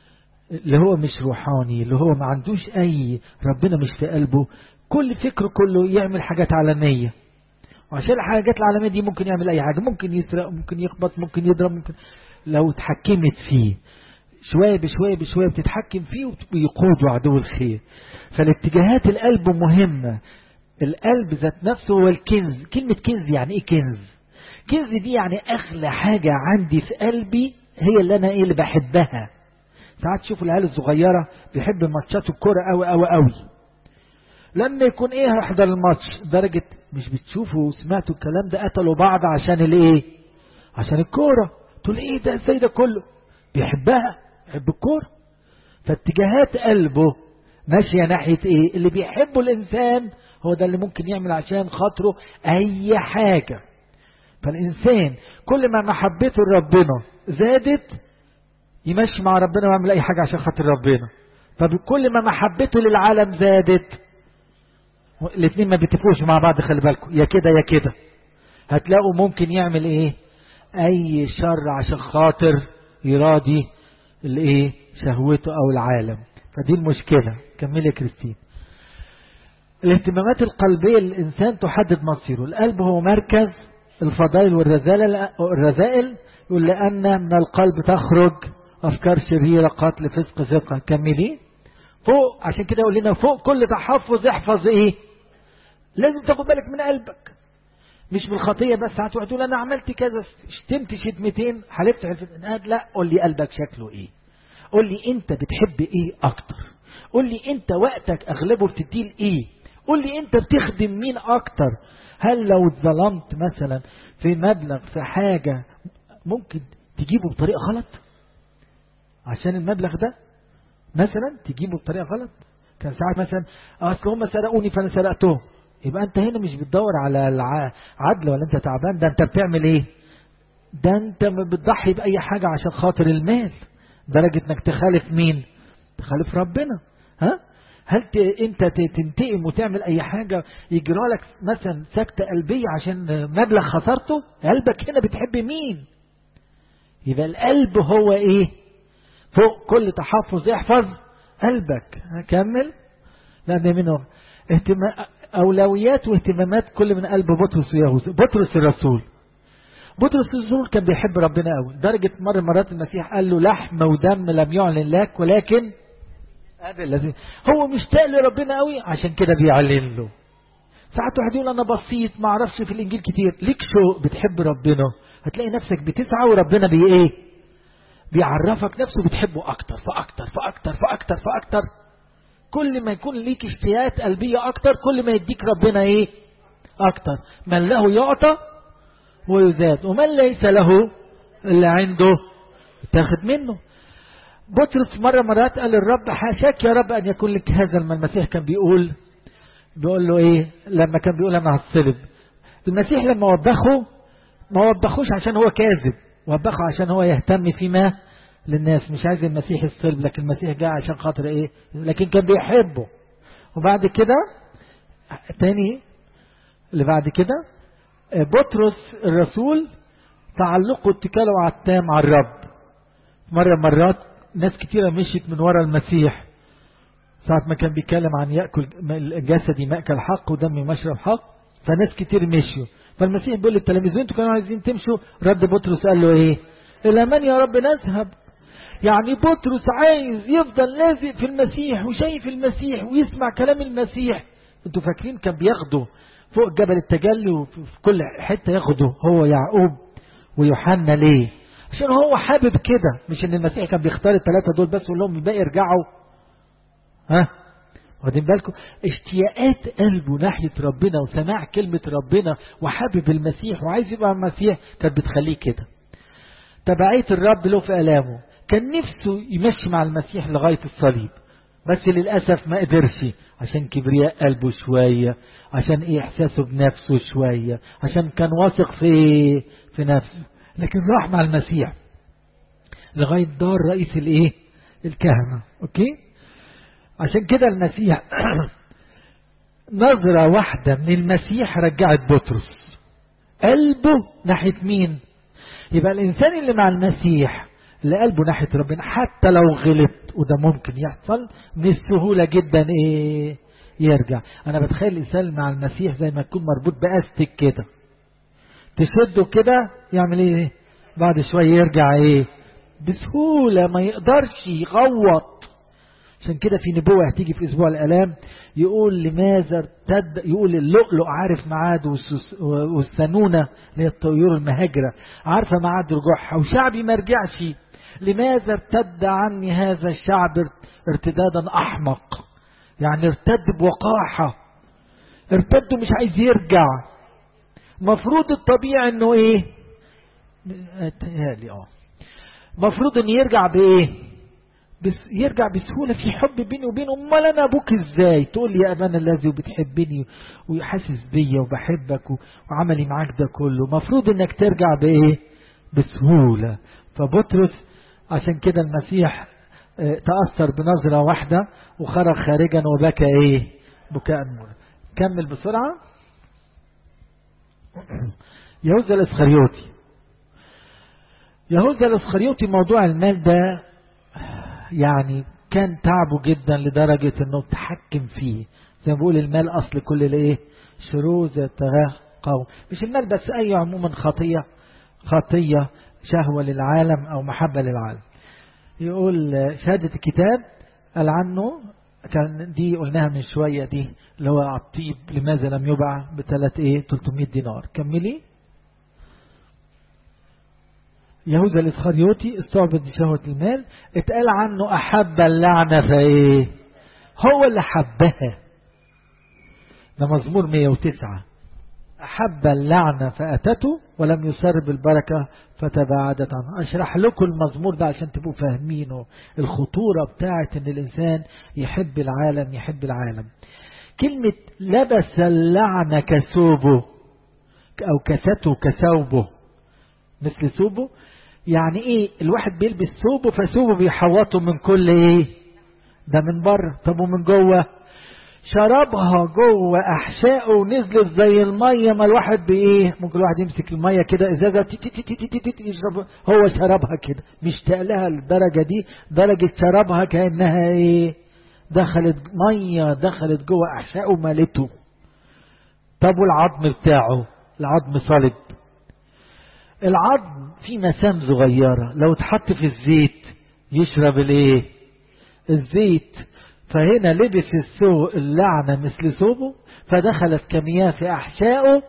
اللي هو مش روحاني اللي هو ما عندوش أي ربنا مش في قلبه كل فكره كله يعمل حاجات عالمية وعشان الحاجات العالمية دي ممكن يعمل أي حاجة ممكن يسرق ممكن يخبط ممكن يضرب ممكن لو اتحكمت فيه شوية بشوية بشوية بتتحكم فيه ويقود عدو الخير فالاتجاهات القلب مهمة القلب ذات نفسه هو الكنز كلمة كنز يعني ايه كنز كنز دي يعني اغلى حاجة عندي في قلبي هي اللي انا ايه اللي بحبها ساعات تشوفوا العيال الصغيرة بيحب ماتشات الكورة قوي قوي قوي لما يكون ايه هيحضر الماتش درجة مش بتشوفوا وسمعتوا الكلام ده قتلوا بعض عشان الايه عشان الكورة تقول ايه ده ازاي ده كله بيحبها يحب الكورة فاتجاهات قلبه ماشية ناحية ايه اللي بيحبه الانسان هو ده اللي ممكن يعمل عشان خاطره اي حاجة فالانسان كل ما محبته لربنا زادت يمشي مع ربنا ويعمل اي حاجة عشان خاطر ربنا طب كل ما محبته للعالم زادت الاثنين ما بيتفقوش مع بعض خلي بالكم يا كده يا كده هتلاقوا ممكن يعمل ايه اي شر عشان خاطر يراضي الايه شهوته او العالم فدي المشكلة كملي يا كريستين الاهتمامات القلبية للإنسان تحدد مصيره القلب هو مركز الفضائل والرذائل يقول لأن من القلب تخرج أفكار شريرة قتل فسق ثقة كملي فوق عشان كده يقول لنا فوق كل تحفظ احفظ ايه لازم تاخد بالك من قلبك مش بالخطية بس هتقعد تقول انا عملت كذا شتمت شتمتين حلفت حلفت لا قول لي قلبك شكله ايه قول لي انت بتحب ايه اكتر قول لي انت وقتك اغلبه بتديه لايه قول لي انت بتخدم مين اكتر هل لو اتظلمت مثلا في مبلغ في حاجة ممكن تجيبه بطريقة غلط عشان المبلغ ده مثلا تجيبه بطريقة غلط كان ساعات مثلا اصل هم سرقوني فانا سرقتهم يبقى انت هنا مش بتدور على العدل ولا انت تعبان ده انت بتعمل ايه ده انت بتضحي باي حاجة عشان خاطر المال درجة انك تخالف مين تخالف ربنا ها هل انت تنتقم وتعمل اي حاجة يجرى لك مثلا سكتة قلبية عشان مبلغ خسرته قلبك هنا بتحب مين يبقى القلب هو ايه فوق كل تحفظ احفظ قلبك هكمل لان منه اهتمام اولويات واهتمامات كل من قلب بطرس ويهوذا بطرس الرسول بطرس الرسول كان بيحب ربنا قوي درجة مرة مرات المسيح قال له لحم ودم لم يعلن لك ولكن هذا الذي هو مشتاق لربنا قوي عشان كده بيعلن له ساعات واحد يقول انا بسيط ما اعرفش في الانجيل كتير ليك شوق بتحب ربنا هتلاقي نفسك بتسعى وربنا بي ايه بيعرفك نفسه بتحبه اكتر فاكتر فاكتر فاكتر فاكتر كل ما يكون ليك اشتياقات قلبية اكتر كل ما يديك ربنا ايه اكتر من له يعطى ويزاد ومن ليس له اللي عنده تاخد منه بطرس مرة مرات قال الرب حاشاك يا رب أن يكون لك هذا ما المسيح كان بيقول بيقول له إيه لما كان بيقول أنا هتصلب المسيح لما وبخه ما وبخوش عشان هو كاذب وبخه عشان هو يهتم فيما للناس مش عايز المسيح يصلب لكن المسيح جاء عشان خاطر إيه لكن كان بيحبه وبعد كده تاني اللي بعد كده بطرس الرسول تعلقه اتكاله على التام على الرب مرة مرات ناس كتيرة مشيت من ورا المسيح ساعة ما كان بيتكلم عن يأكل جسدي مأكل حق ودمي مشرب حق فناس كتير مشيوا فالمسيح بيقول للتلاميذ انتوا كانوا عايزين تمشوا رد بطرس قال له ايه الى من يا رب نذهب يعني بطرس عايز يفضل لازق في المسيح وشايف المسيح ويسمع كلام المسيح انتوا فاكرين كان بياخده فوق جبل التجلي وفي كل حتة ياخده هو يعقوب ويوحنا ليه عشان هو حابب كده مش ان المسيح كان بيختار الثلاثة دول بس ويقول لهم الباقي يرجعوا ها واخدين بالكم اشتياقات قلبه ناحية ربنا وسماع كلمة ربنا وحابب المسيح وعايز يبقى المسيح كانت بتخليه كده تبعية الرب له في ألامه كان نفسه يمشي مع المسيح لغاية الصليب بس للأسف ما قدرش عشان كبرياء قلبه شوية عشان ايه احساسه بنفسه شوية عشان كان واثق في في نفسه لكن راح مع المسيح لغاية دار رئيس الايه الكهنة اوكي عشان كده المسيح نظرة واحدة من المسيح رجعت بطرس قلبه ناحية مين يبقى الانسان اللي مع المسيح اللي قلبه ناحية ربنا حتى لو غلط وده ممكن يحصل من السهولة جدا ايه يرجع انا بتخيل الانسان مع المسيح زي ما يكون مربوط باستك كده تشده كده يعمل ايه بعد شوية يرجع ايه بسهولة ما يقدرش يغوط عشان كده في نبوة هتيجي في اسبوع الالام يقول لماذا ارتد يقول اللؤلؤ عارف ميعاد والسنونة اللي هي الطيور المهاجرة عارفة ميعاد رجوعها وشعبي ما رجعش لماذا ارتد عني هذا الشعب ارتدادا احمق يعني ارتد بوقاحة ارتد ومش عايز يرجع مفروض الطبيعي انه ايه اه مفروض ان يرجع بايه بس يرجع بسهولة في حب بيني وبينه امال انا ابوك ازاي تقول لي يا ابانا الذي وبتحبني وحاسس بيا وبحبك وعملي معاك ده كله مفروض انك ترجع بايه بسهولة فبطرس عشان كده المسيح تأثر بنظرة واحدة وخرج خارجا وبكى ايه بكاء مرة كمل بسرعة يهوذا الاسخريوطي يهوذا الاسخريوطي موضوع المال ده يعني كان تعبه جدا لدرجة انه تحكم فيه زي ما بقول المال اصل كل الايه شروذ قوم مش المال بس اي عموما خطية خطية شهوة للعالم او محبة للعالم يقول شهادة الكتاب قال عنه كان دي قلناها من شوية دي اللي هو الطيب لماذا لم يباع بثلاث ايه 300 دينار كملي يهوذا الاسخريوطي استعبد بشهوة المال اتقال عنه احب اللعنة فايه هو اللي حبها ده مزمور 109 أحب اللعنة فأتته ولم يسر بالبركة فتباعدت عنه أشرح لكم المزمور ده عشان تبقوا فاهمينه الخطورة بتاعت أن الإنسان يحب العالم يحب العالم كلمة لبس اللعنة كثوبه أو كسته كثوبه مثل ثوبه يعني ايه الواحد بيلبس ثوبه فثوبه بيحوطه من كل ايه ده من بره طب ومن جوه شربها جوه احشائه ونزلت زي الميه ما الواحد بايه ممكن الواحد يمسك الميه كده ازازه يشرب هو شربها كده مشتاق لها للدرجه دي درجه شربها كانها ايه دخلت ميه دخلت جوه احشائه ومالته طب والعظم بتاعه العظم صلب العظم فيه مسام صغيره لو اتحط في الزيت يشرب الايه الزيت فهنا لبس السوء اللعنة مثل ثوبه فدخلت كمياه في أحشائه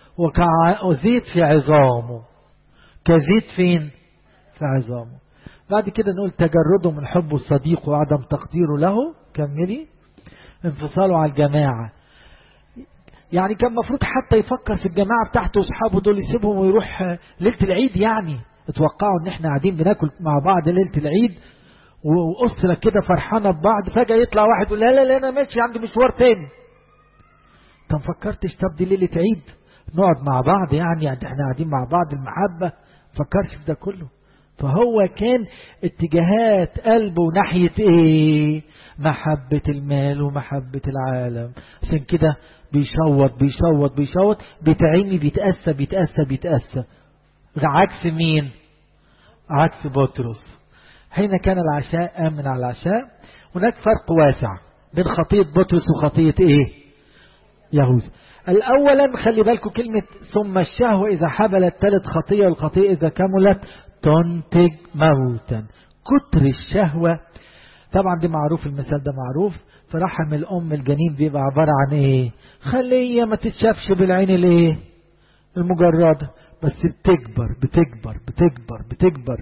وزيت في عظامه كزيت فين في عظامه بعد كده نقول تجرده من حبه الصديق وعدم تقديره له كملي انفصاله على الجماعة يعني كان مفروض حتى يفكر في الجماعة بتاعته واصحابه دول يسيبهم ويروح ليلة العيد يعني اتوقعوا ان احنا قاعدين بناكل مع بعض ليلة العيد وأسرة كده فرحانة ببعض فجأة يطلع واحد يقول لا لا لا أنا ماشي عندي مشوار تاني أنت ما فكرتش طب دي ليلة عيد نقعد مع بعض يعني, يعني احنا قاعدين مع بعض المحبة فكرش في ده كله فهو كان اتجاهات قلبه ناحية ايه محبة المال ومحبة العالم عشان كده بيشوط بيشوط بيشوط بتعيني بيتأسى بيتأسى بيتأسى عكس مين عكس بطرس حين كان العشاء آمن على العشاء هناك فرق واسع بين خطية بطرس وخطية ايه يهوذا الأولا خلي بالكم كلمة ثم الشهوة إذا حبلت ثالث خطية والخطية إذا كملت تنتج موتا كتر الشهوة طبعا دي معروف المثال ده معروف في رحم الأم الجنين بيبقى عبارة عن ايه خلية ما تتشافش بالعين الايه المجردة بس بتكبر بتكبر بتكبر بتكبر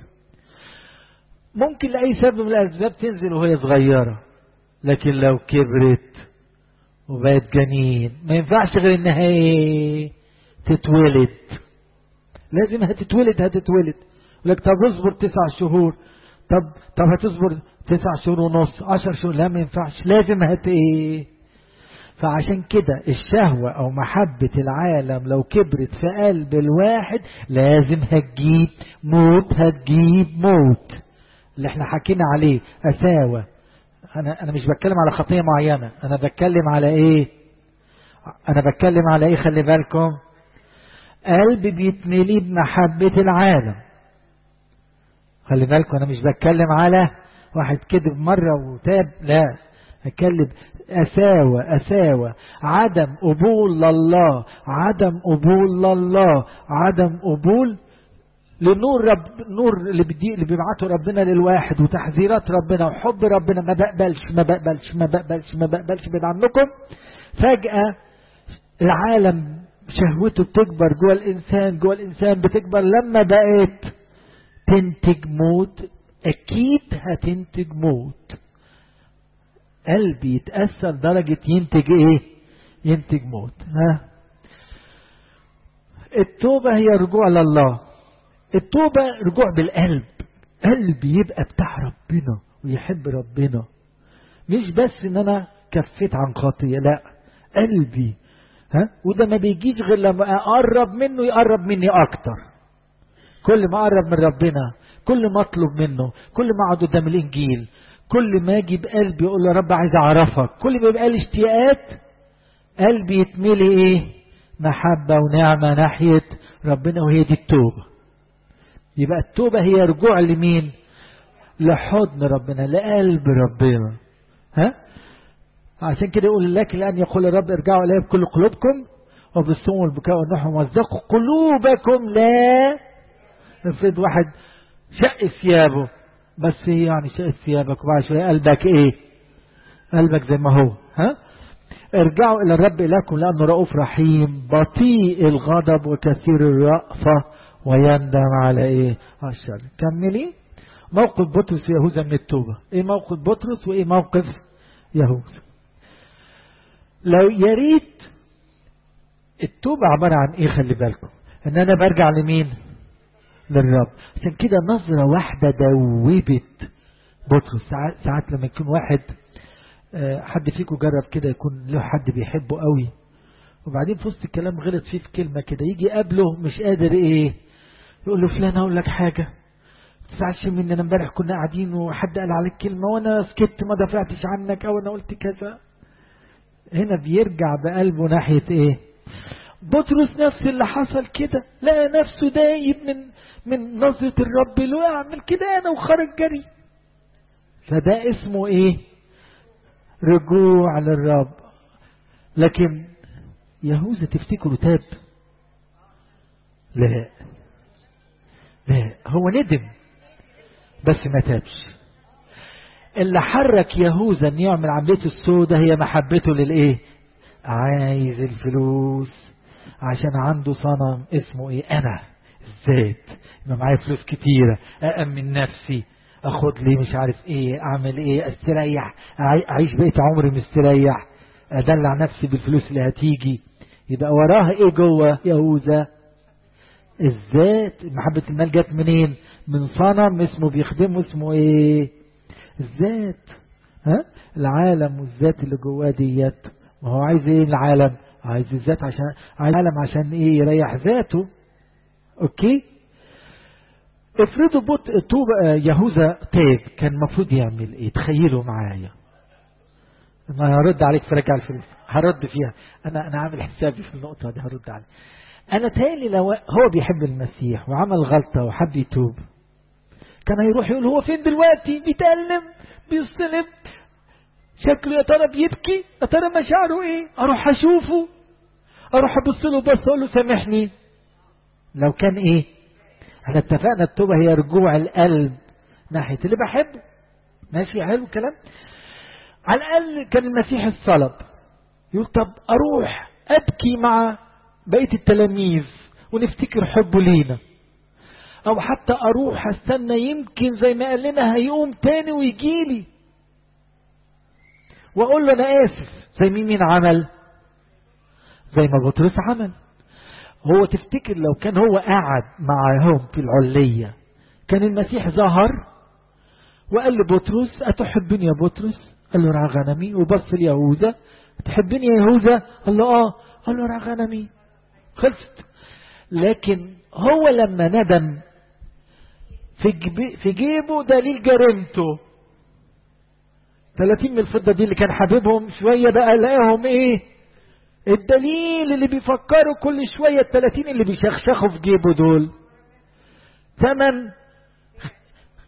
ممكن لأي سبب من الأسباب تنزل وهي صغيرة لكن لو كبرت وبقت جنين ما ينفعش غير انها ايه تتولد لازم هتتولد هتتولد لك طب اصبر تسع شهور طب طب هتصبر تسع شهور ونص عشر شهور لا ما ينفعش لازم هت ايه فعشان كده الشهوة او محبة العالم لو كبرت في قلب الواحد لازم هتجيب موت هتجيب موت اللي احنا حكينا عليه أساوة أنا, أنا مش بتكلم على خطية معينة أنا بتكلم على إيه أنا بتكلم على إيه خلي بالكم قلب بيتملي بمحبة العالم خلي بالكم أنا مش بتكلم على واحد كذب مرة وتاب لا أتكلم أساوة أساوة عدم قبول لله عدم قبول لله عدم قبول لنور رب نور اللي بدي اللي بيبعته ربنا للواحد وتحذيرات ربنا وحب ربنا ما بقبلش ما بقبلش ما بقبلش ما بقبلش بعيد عنكم فجأة العالم شهوته بتكبر جوه الإنسان جوه الإنسان بتكبر لما بقت تنتج موت أكيد هتنتج موت قلبي يتأثر درجة ينتج إيه ينتج موت ها التوبة هي رجوع لله التوبة رجوع بالقلب قلبي يبقى بتاع ربنا ويحب ربنا مش بس ان انا كفيت عن خطية لا قلبي ها وده ما بيجيش غير لما اقرب منه يقرب مني اكتر كل ما اقرب من ربنا كل ما اطلب منه كل ما اقعد قدام الانجيل كل ما اجي بقلبي اقول له يا رب عايز اعرفك كل ما يبقى لي اشتياقات قلبي يتملي ايه محبة ونعمة ناحية ربنا وهي دي التوبة يبقى التوبة هي رجوع لمين لحضن ربنا لقلب ربنا ها عشان كده يقول لك الآن يقول الرب ارجعوا إليه بكل قلوبكم وبالصوم والبكاء والنحو ومزقوا قلوبكم لا افرض واحد شق ثيابه بس هي يعني شق ثيابك وبعد شوية قلبك ايه قلبك زي ما هو ها ارجعوا إلى الرب إلهكم لأنه رؤوف رحيم بطيء الغضب وكثير الرأفة ويندم على ايه على الشر كملي موقف بطرس ويهوذا من التوبة ايه موقف بطرس وايه موقف يهوذا لو يا ريت التوبة عبارة عن ايه خلي بالكم ان انا برجع لمين للرب عشان كده نظرة واحدة دوبت بطرس ساعات, ساعات لما يكون واحد حد فيكم جرب كده يكون له حد بيحبه قوي وبعدين في وسط الكلام غلط فيه في كلمة كده يجي يقابله مش قادر ايه يقول له فلان اقول لك حاجة تزعلش مني انا امبارح كنا قاعدين وحد قال عليك كلمة وانا سكت ما دافعتش عنك او انا قلت كذا هنا بيرجع بقلبه ناحية ايه بطرس نفس اللي حصل كده لقى نفسه دايب من من نظرة الرب له اعمل كده انا وخرج جري فده اسمه ايه رجوع للرب لكن يهوذا تفتكروا تاب لا لا هو ندم بس ما تابش اللي حرك يهوذا ان يعمل عملية السودة هي محبته للايه عايز الفلوس عشان عنده صنم اسمه ايه انا الذات يبقى معايا فلوس كتيرة أأمن نفسي اخد لي مش عارف ايه اعمل ايه استريح اعيش بقية عمري مستريح ادلع نفسي بالفلوس اللي هتيجي يبقى وراها ايه جوه يهوذا الذات محبة المال جت منين من صنم اسمه بيخدمه اسمه ايه الذات ها العالم والذات اللي جواه ديت ما هو عايز ايه العالم عايز الذات عشان عايز العالم عشان ايه يريح ذاته اوكي افرضوا بط توب يهوذا تاب كان المفروض يعمل ايه تخيلوا معايا ما هرد عليك في رجع الفلوس هرد فيها انا انا عامل حسابي في النقطه دي هرد عليك انا تالي لو هو بيحب المسيح وعمل غلطه وحب يتوب كان هيروح يقول هو فين دلوقتي بيتألم بيصطلب شكله يا ترى بيبكي يا ترى مشاعره ايه اروح اشوفه اروح ابص له بس اقول له سامحني لو كان ايه احنا اتفقنا التوبه هي رجوع القلب ناحيه اللي بحبه ماشي حلو الكلام على الاقل كان المسيح الصلب يقول طب اروح ابكي مع بقيه التلاميذ ونفتكر حبه لينا او حتى اروح استنى يمكن زي ما قال لنا هيقوم تاني ويجيلي واقول له انا اسف زي مين مين عمل زي ما بطرس عمل هو تفتكر لو كان هو قاعد معهم في العلية كان المسيح ظهر وقال لبطرس أتحبني يا بطرس قال له رعى غنمي وبص ليهوذا تحبني يا يهوذا قال له اه قال له رعى غنمي خلصت لكن هو لما ندم في, جيب في جيبه دليل جريمته 30 من الفضة دي اللي كان حبيبهم شوية بقى لقاهم ايه الدليل اللي بيفكروا كل شوية التلاتين اللي بيشخشخوا في جيبه دول ثمن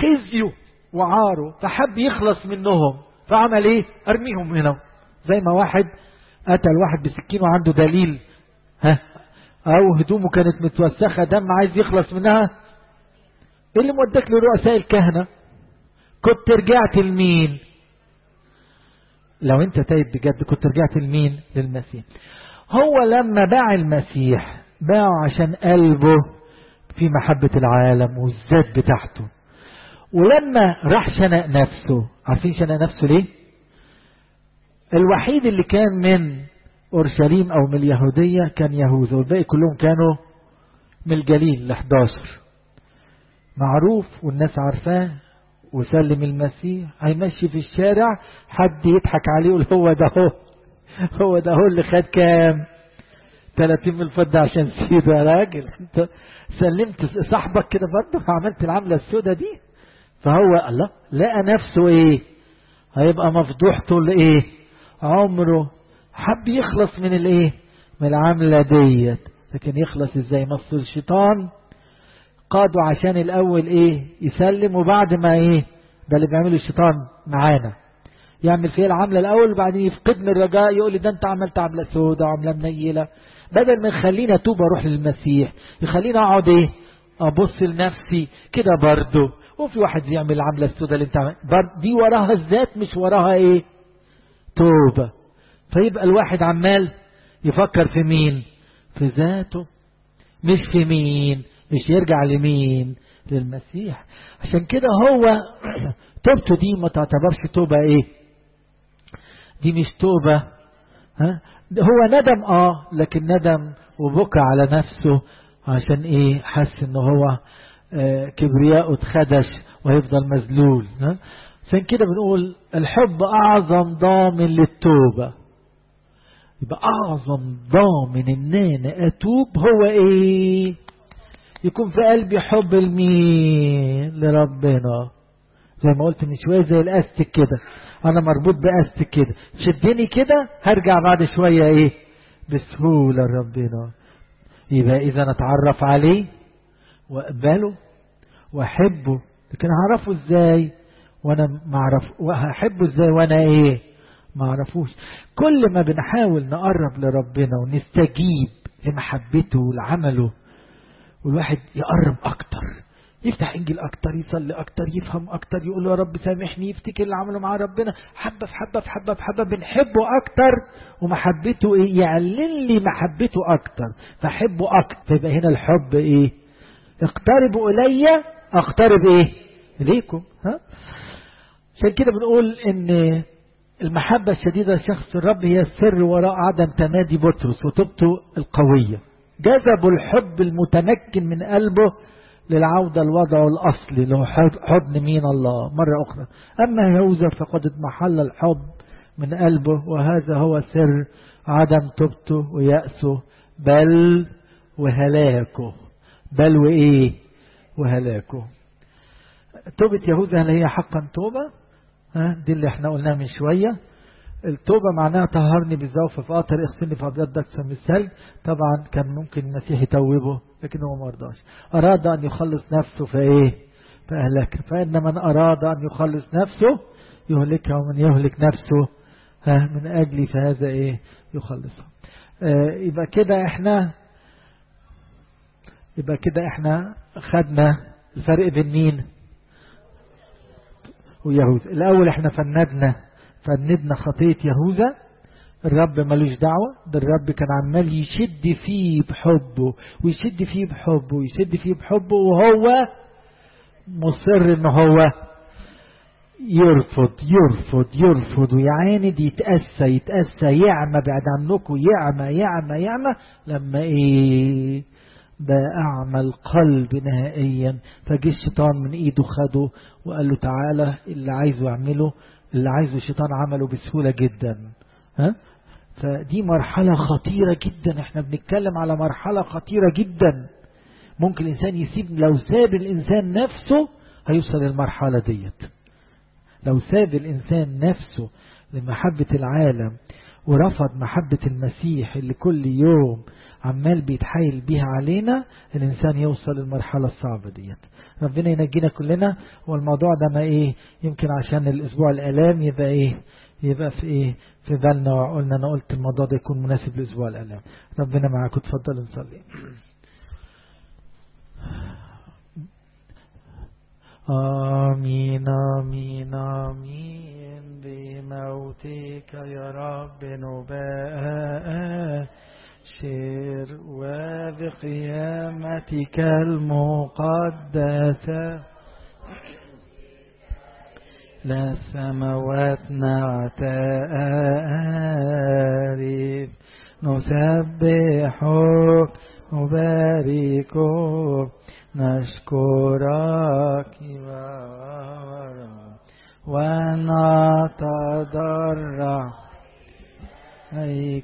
خزيه وعاره فحب يخلص منهم فعمل ايه ارميهم هنا زي ما واحد قتل واحد بسكين وعنده دليل ها او هدومه كانت متوسخة دم عايز يخلص منها ايه اللي مودك لرؤساء الكهنة كنت رجعت لمين لو انت تايب بجد كنت رجعت لمين للمسيح هو لما باع المسيح باعه عشان قلبه في محبة العالم والذات بتاعته ولما راح شنق نفسه عارفين شنق نفسه ليه الوحيد اللي كان من أورشليم أو من اليهودية كان يهوذا والباقي كلهم كانوا من الجليل ال 11 معروف والناس عارفاه وسلم المسيح هيمشي في الشارع حد يضحك عليه يقول هو ده هو هو ده هو اللي خد كام 30 من الفضة عشان سيده يا راجل انت سلمت صاحبك كده برضه عملت العملة السوداء دي فهو الله لقى نفسه ايه هيبقى مفضوح طول ايه عمره حب يخلص من الايه من العملة ديت لكن يخلص ازاي مصر الشيطان قاده عشان الاول ايه يسلم وبعد ما ايه ده اللي بيعمله الشيطان معانا يعمل فيها العملة الاول وبعدين يفقدني الرجاء يقول لي ده انت عملت عملة سودة وعملة منيلة بدل ما يخليني اتوب اروح للمسيح يخليني اقعد ايه ابص لنفسي كده برضه وفي واحد يعمل العملة السوداء اللي انت عمل دي وراها الذات مش وراها ايه توبة فيبقى الواحد عمال يفكر في مين في ذاته مش في مين مش يرجع لمين للمسيح عشان كده هو توبته دي ما تعتبرش توبة ايه دي مش توبة ها هو ندم اه لكن ندم وبكى على نفسه عشان ايه حس ان هو آه كبرياءه اتخدش وهيفضل مذلول ها عشان كده بنقول الحب اعظم ضامن للتوبة يبقى اعظم ضامن ان انا اتوب هو ايه يكون في قلبي حب لمين لربنا زي ما قلت من شوية زي الاستك كده انا مربوط باستك كده شدني كده هرجع بعد شوية ايه بسهولة لربنا يبقى اذا اتعرف عليه واقبله واحبه لكن هعرفه ازاي وانا معرف وهحبه ازاي وانا ايه ما اعرفوش كل ما بنحاول نقرب لربنا ونستجيب لمحبته ولعمله والواحد يقرب اكتر يفتح انجيل اكتر يصلي اكتر يفهم اكتر يقول له يا رب سامحني يفتكر اللي عمله مع ربنا حبه في حبه في حبه في حبه بنحبه اكتر ومحبته ايه يعلن لي محبته اكتر فاحبه اكتر فيبقى هنا الحب ايه اقتربوا الي اقترب ايه اليكم ها عشان كده بنقول ان المحبة الشديدة لشخص الرب هي السر وراء عدم تمادي بطرس وتوبته القوية جذبوا الحب المتمكن من قلبه للعودة لوضعه الأصلي اللي هو حضن مين الله مرة أخرى أما يهوذا فقد اضمحل الحب من قلبه وهذا هو سر عدم توبته ويأسه بل وهلاكه بل وإيه وهلاكه توبة يهوذا هل هي حقا توبة ها دي اللي احنا قلناها من شوية التوبة معناها طهرني بالزوف في قطر اغسلني في ابيض دكسا من الثلج طبعا كان ممكن المسيح يتوبه لكن هو ما رضاش اراد ان يخلص نفسه فايه فاهلك فان من اراد ان يخلص نفسه يهلكها ومن يهلك نفسه ها من اجلي فهذا ايه يخلصها اه يبقى كده احنا يبقى كده احنا خدنا الفرق بين مين ويهوذا الأول احنا فندنا فندنا خطية يهوذا الرب ملوش دعوة ده الرب كان عمال يشد فيه بحبه ويشد فيه بحبه ويشد فيه بحبه وهو مصر ان هو يرفض يرفض يرفض ويعاند يتأسى يتأسى يعمى بعد عنكم يعمى يعمى يعمى لما ايه ده أعمى القلب نهائيا فجي الشيطان من إيده خده وقال له تعالى اللي عايزه يعمله اللي عايزه الشيطان عمله بسهولة جدا ها فدي مرحلة خطيرة جدا احنا بنتكلم على مرحلة خطيرة جدا ممكن الإنسان يسيب لو ساب الإنسان نفسه هيوصل للمرحلة ديت لو ساب الإنسان نفسه لمحبة العالم ورفض محبة المسيح اللي كل يوم عمال بيتحايل بيها علينا الإنسان يوصل للمرحلة الصعبة ديت ربنا ينجينا كلنا والموضوع ده ما إيه يمكن عشان الأسبوع الآلام يبقى إيه يبقى في إيه في بالنا وقلنا أنا قلت الموضوع ده يكون مناسب لأسبوع الآلام ربنا معاكم تفضل نصلي آمين آمين آمين بموتك يا رب نباشر وبقيامتك المقدسة لا السماوات نعتارف نسبحك نباركك نشكرك ونتضرع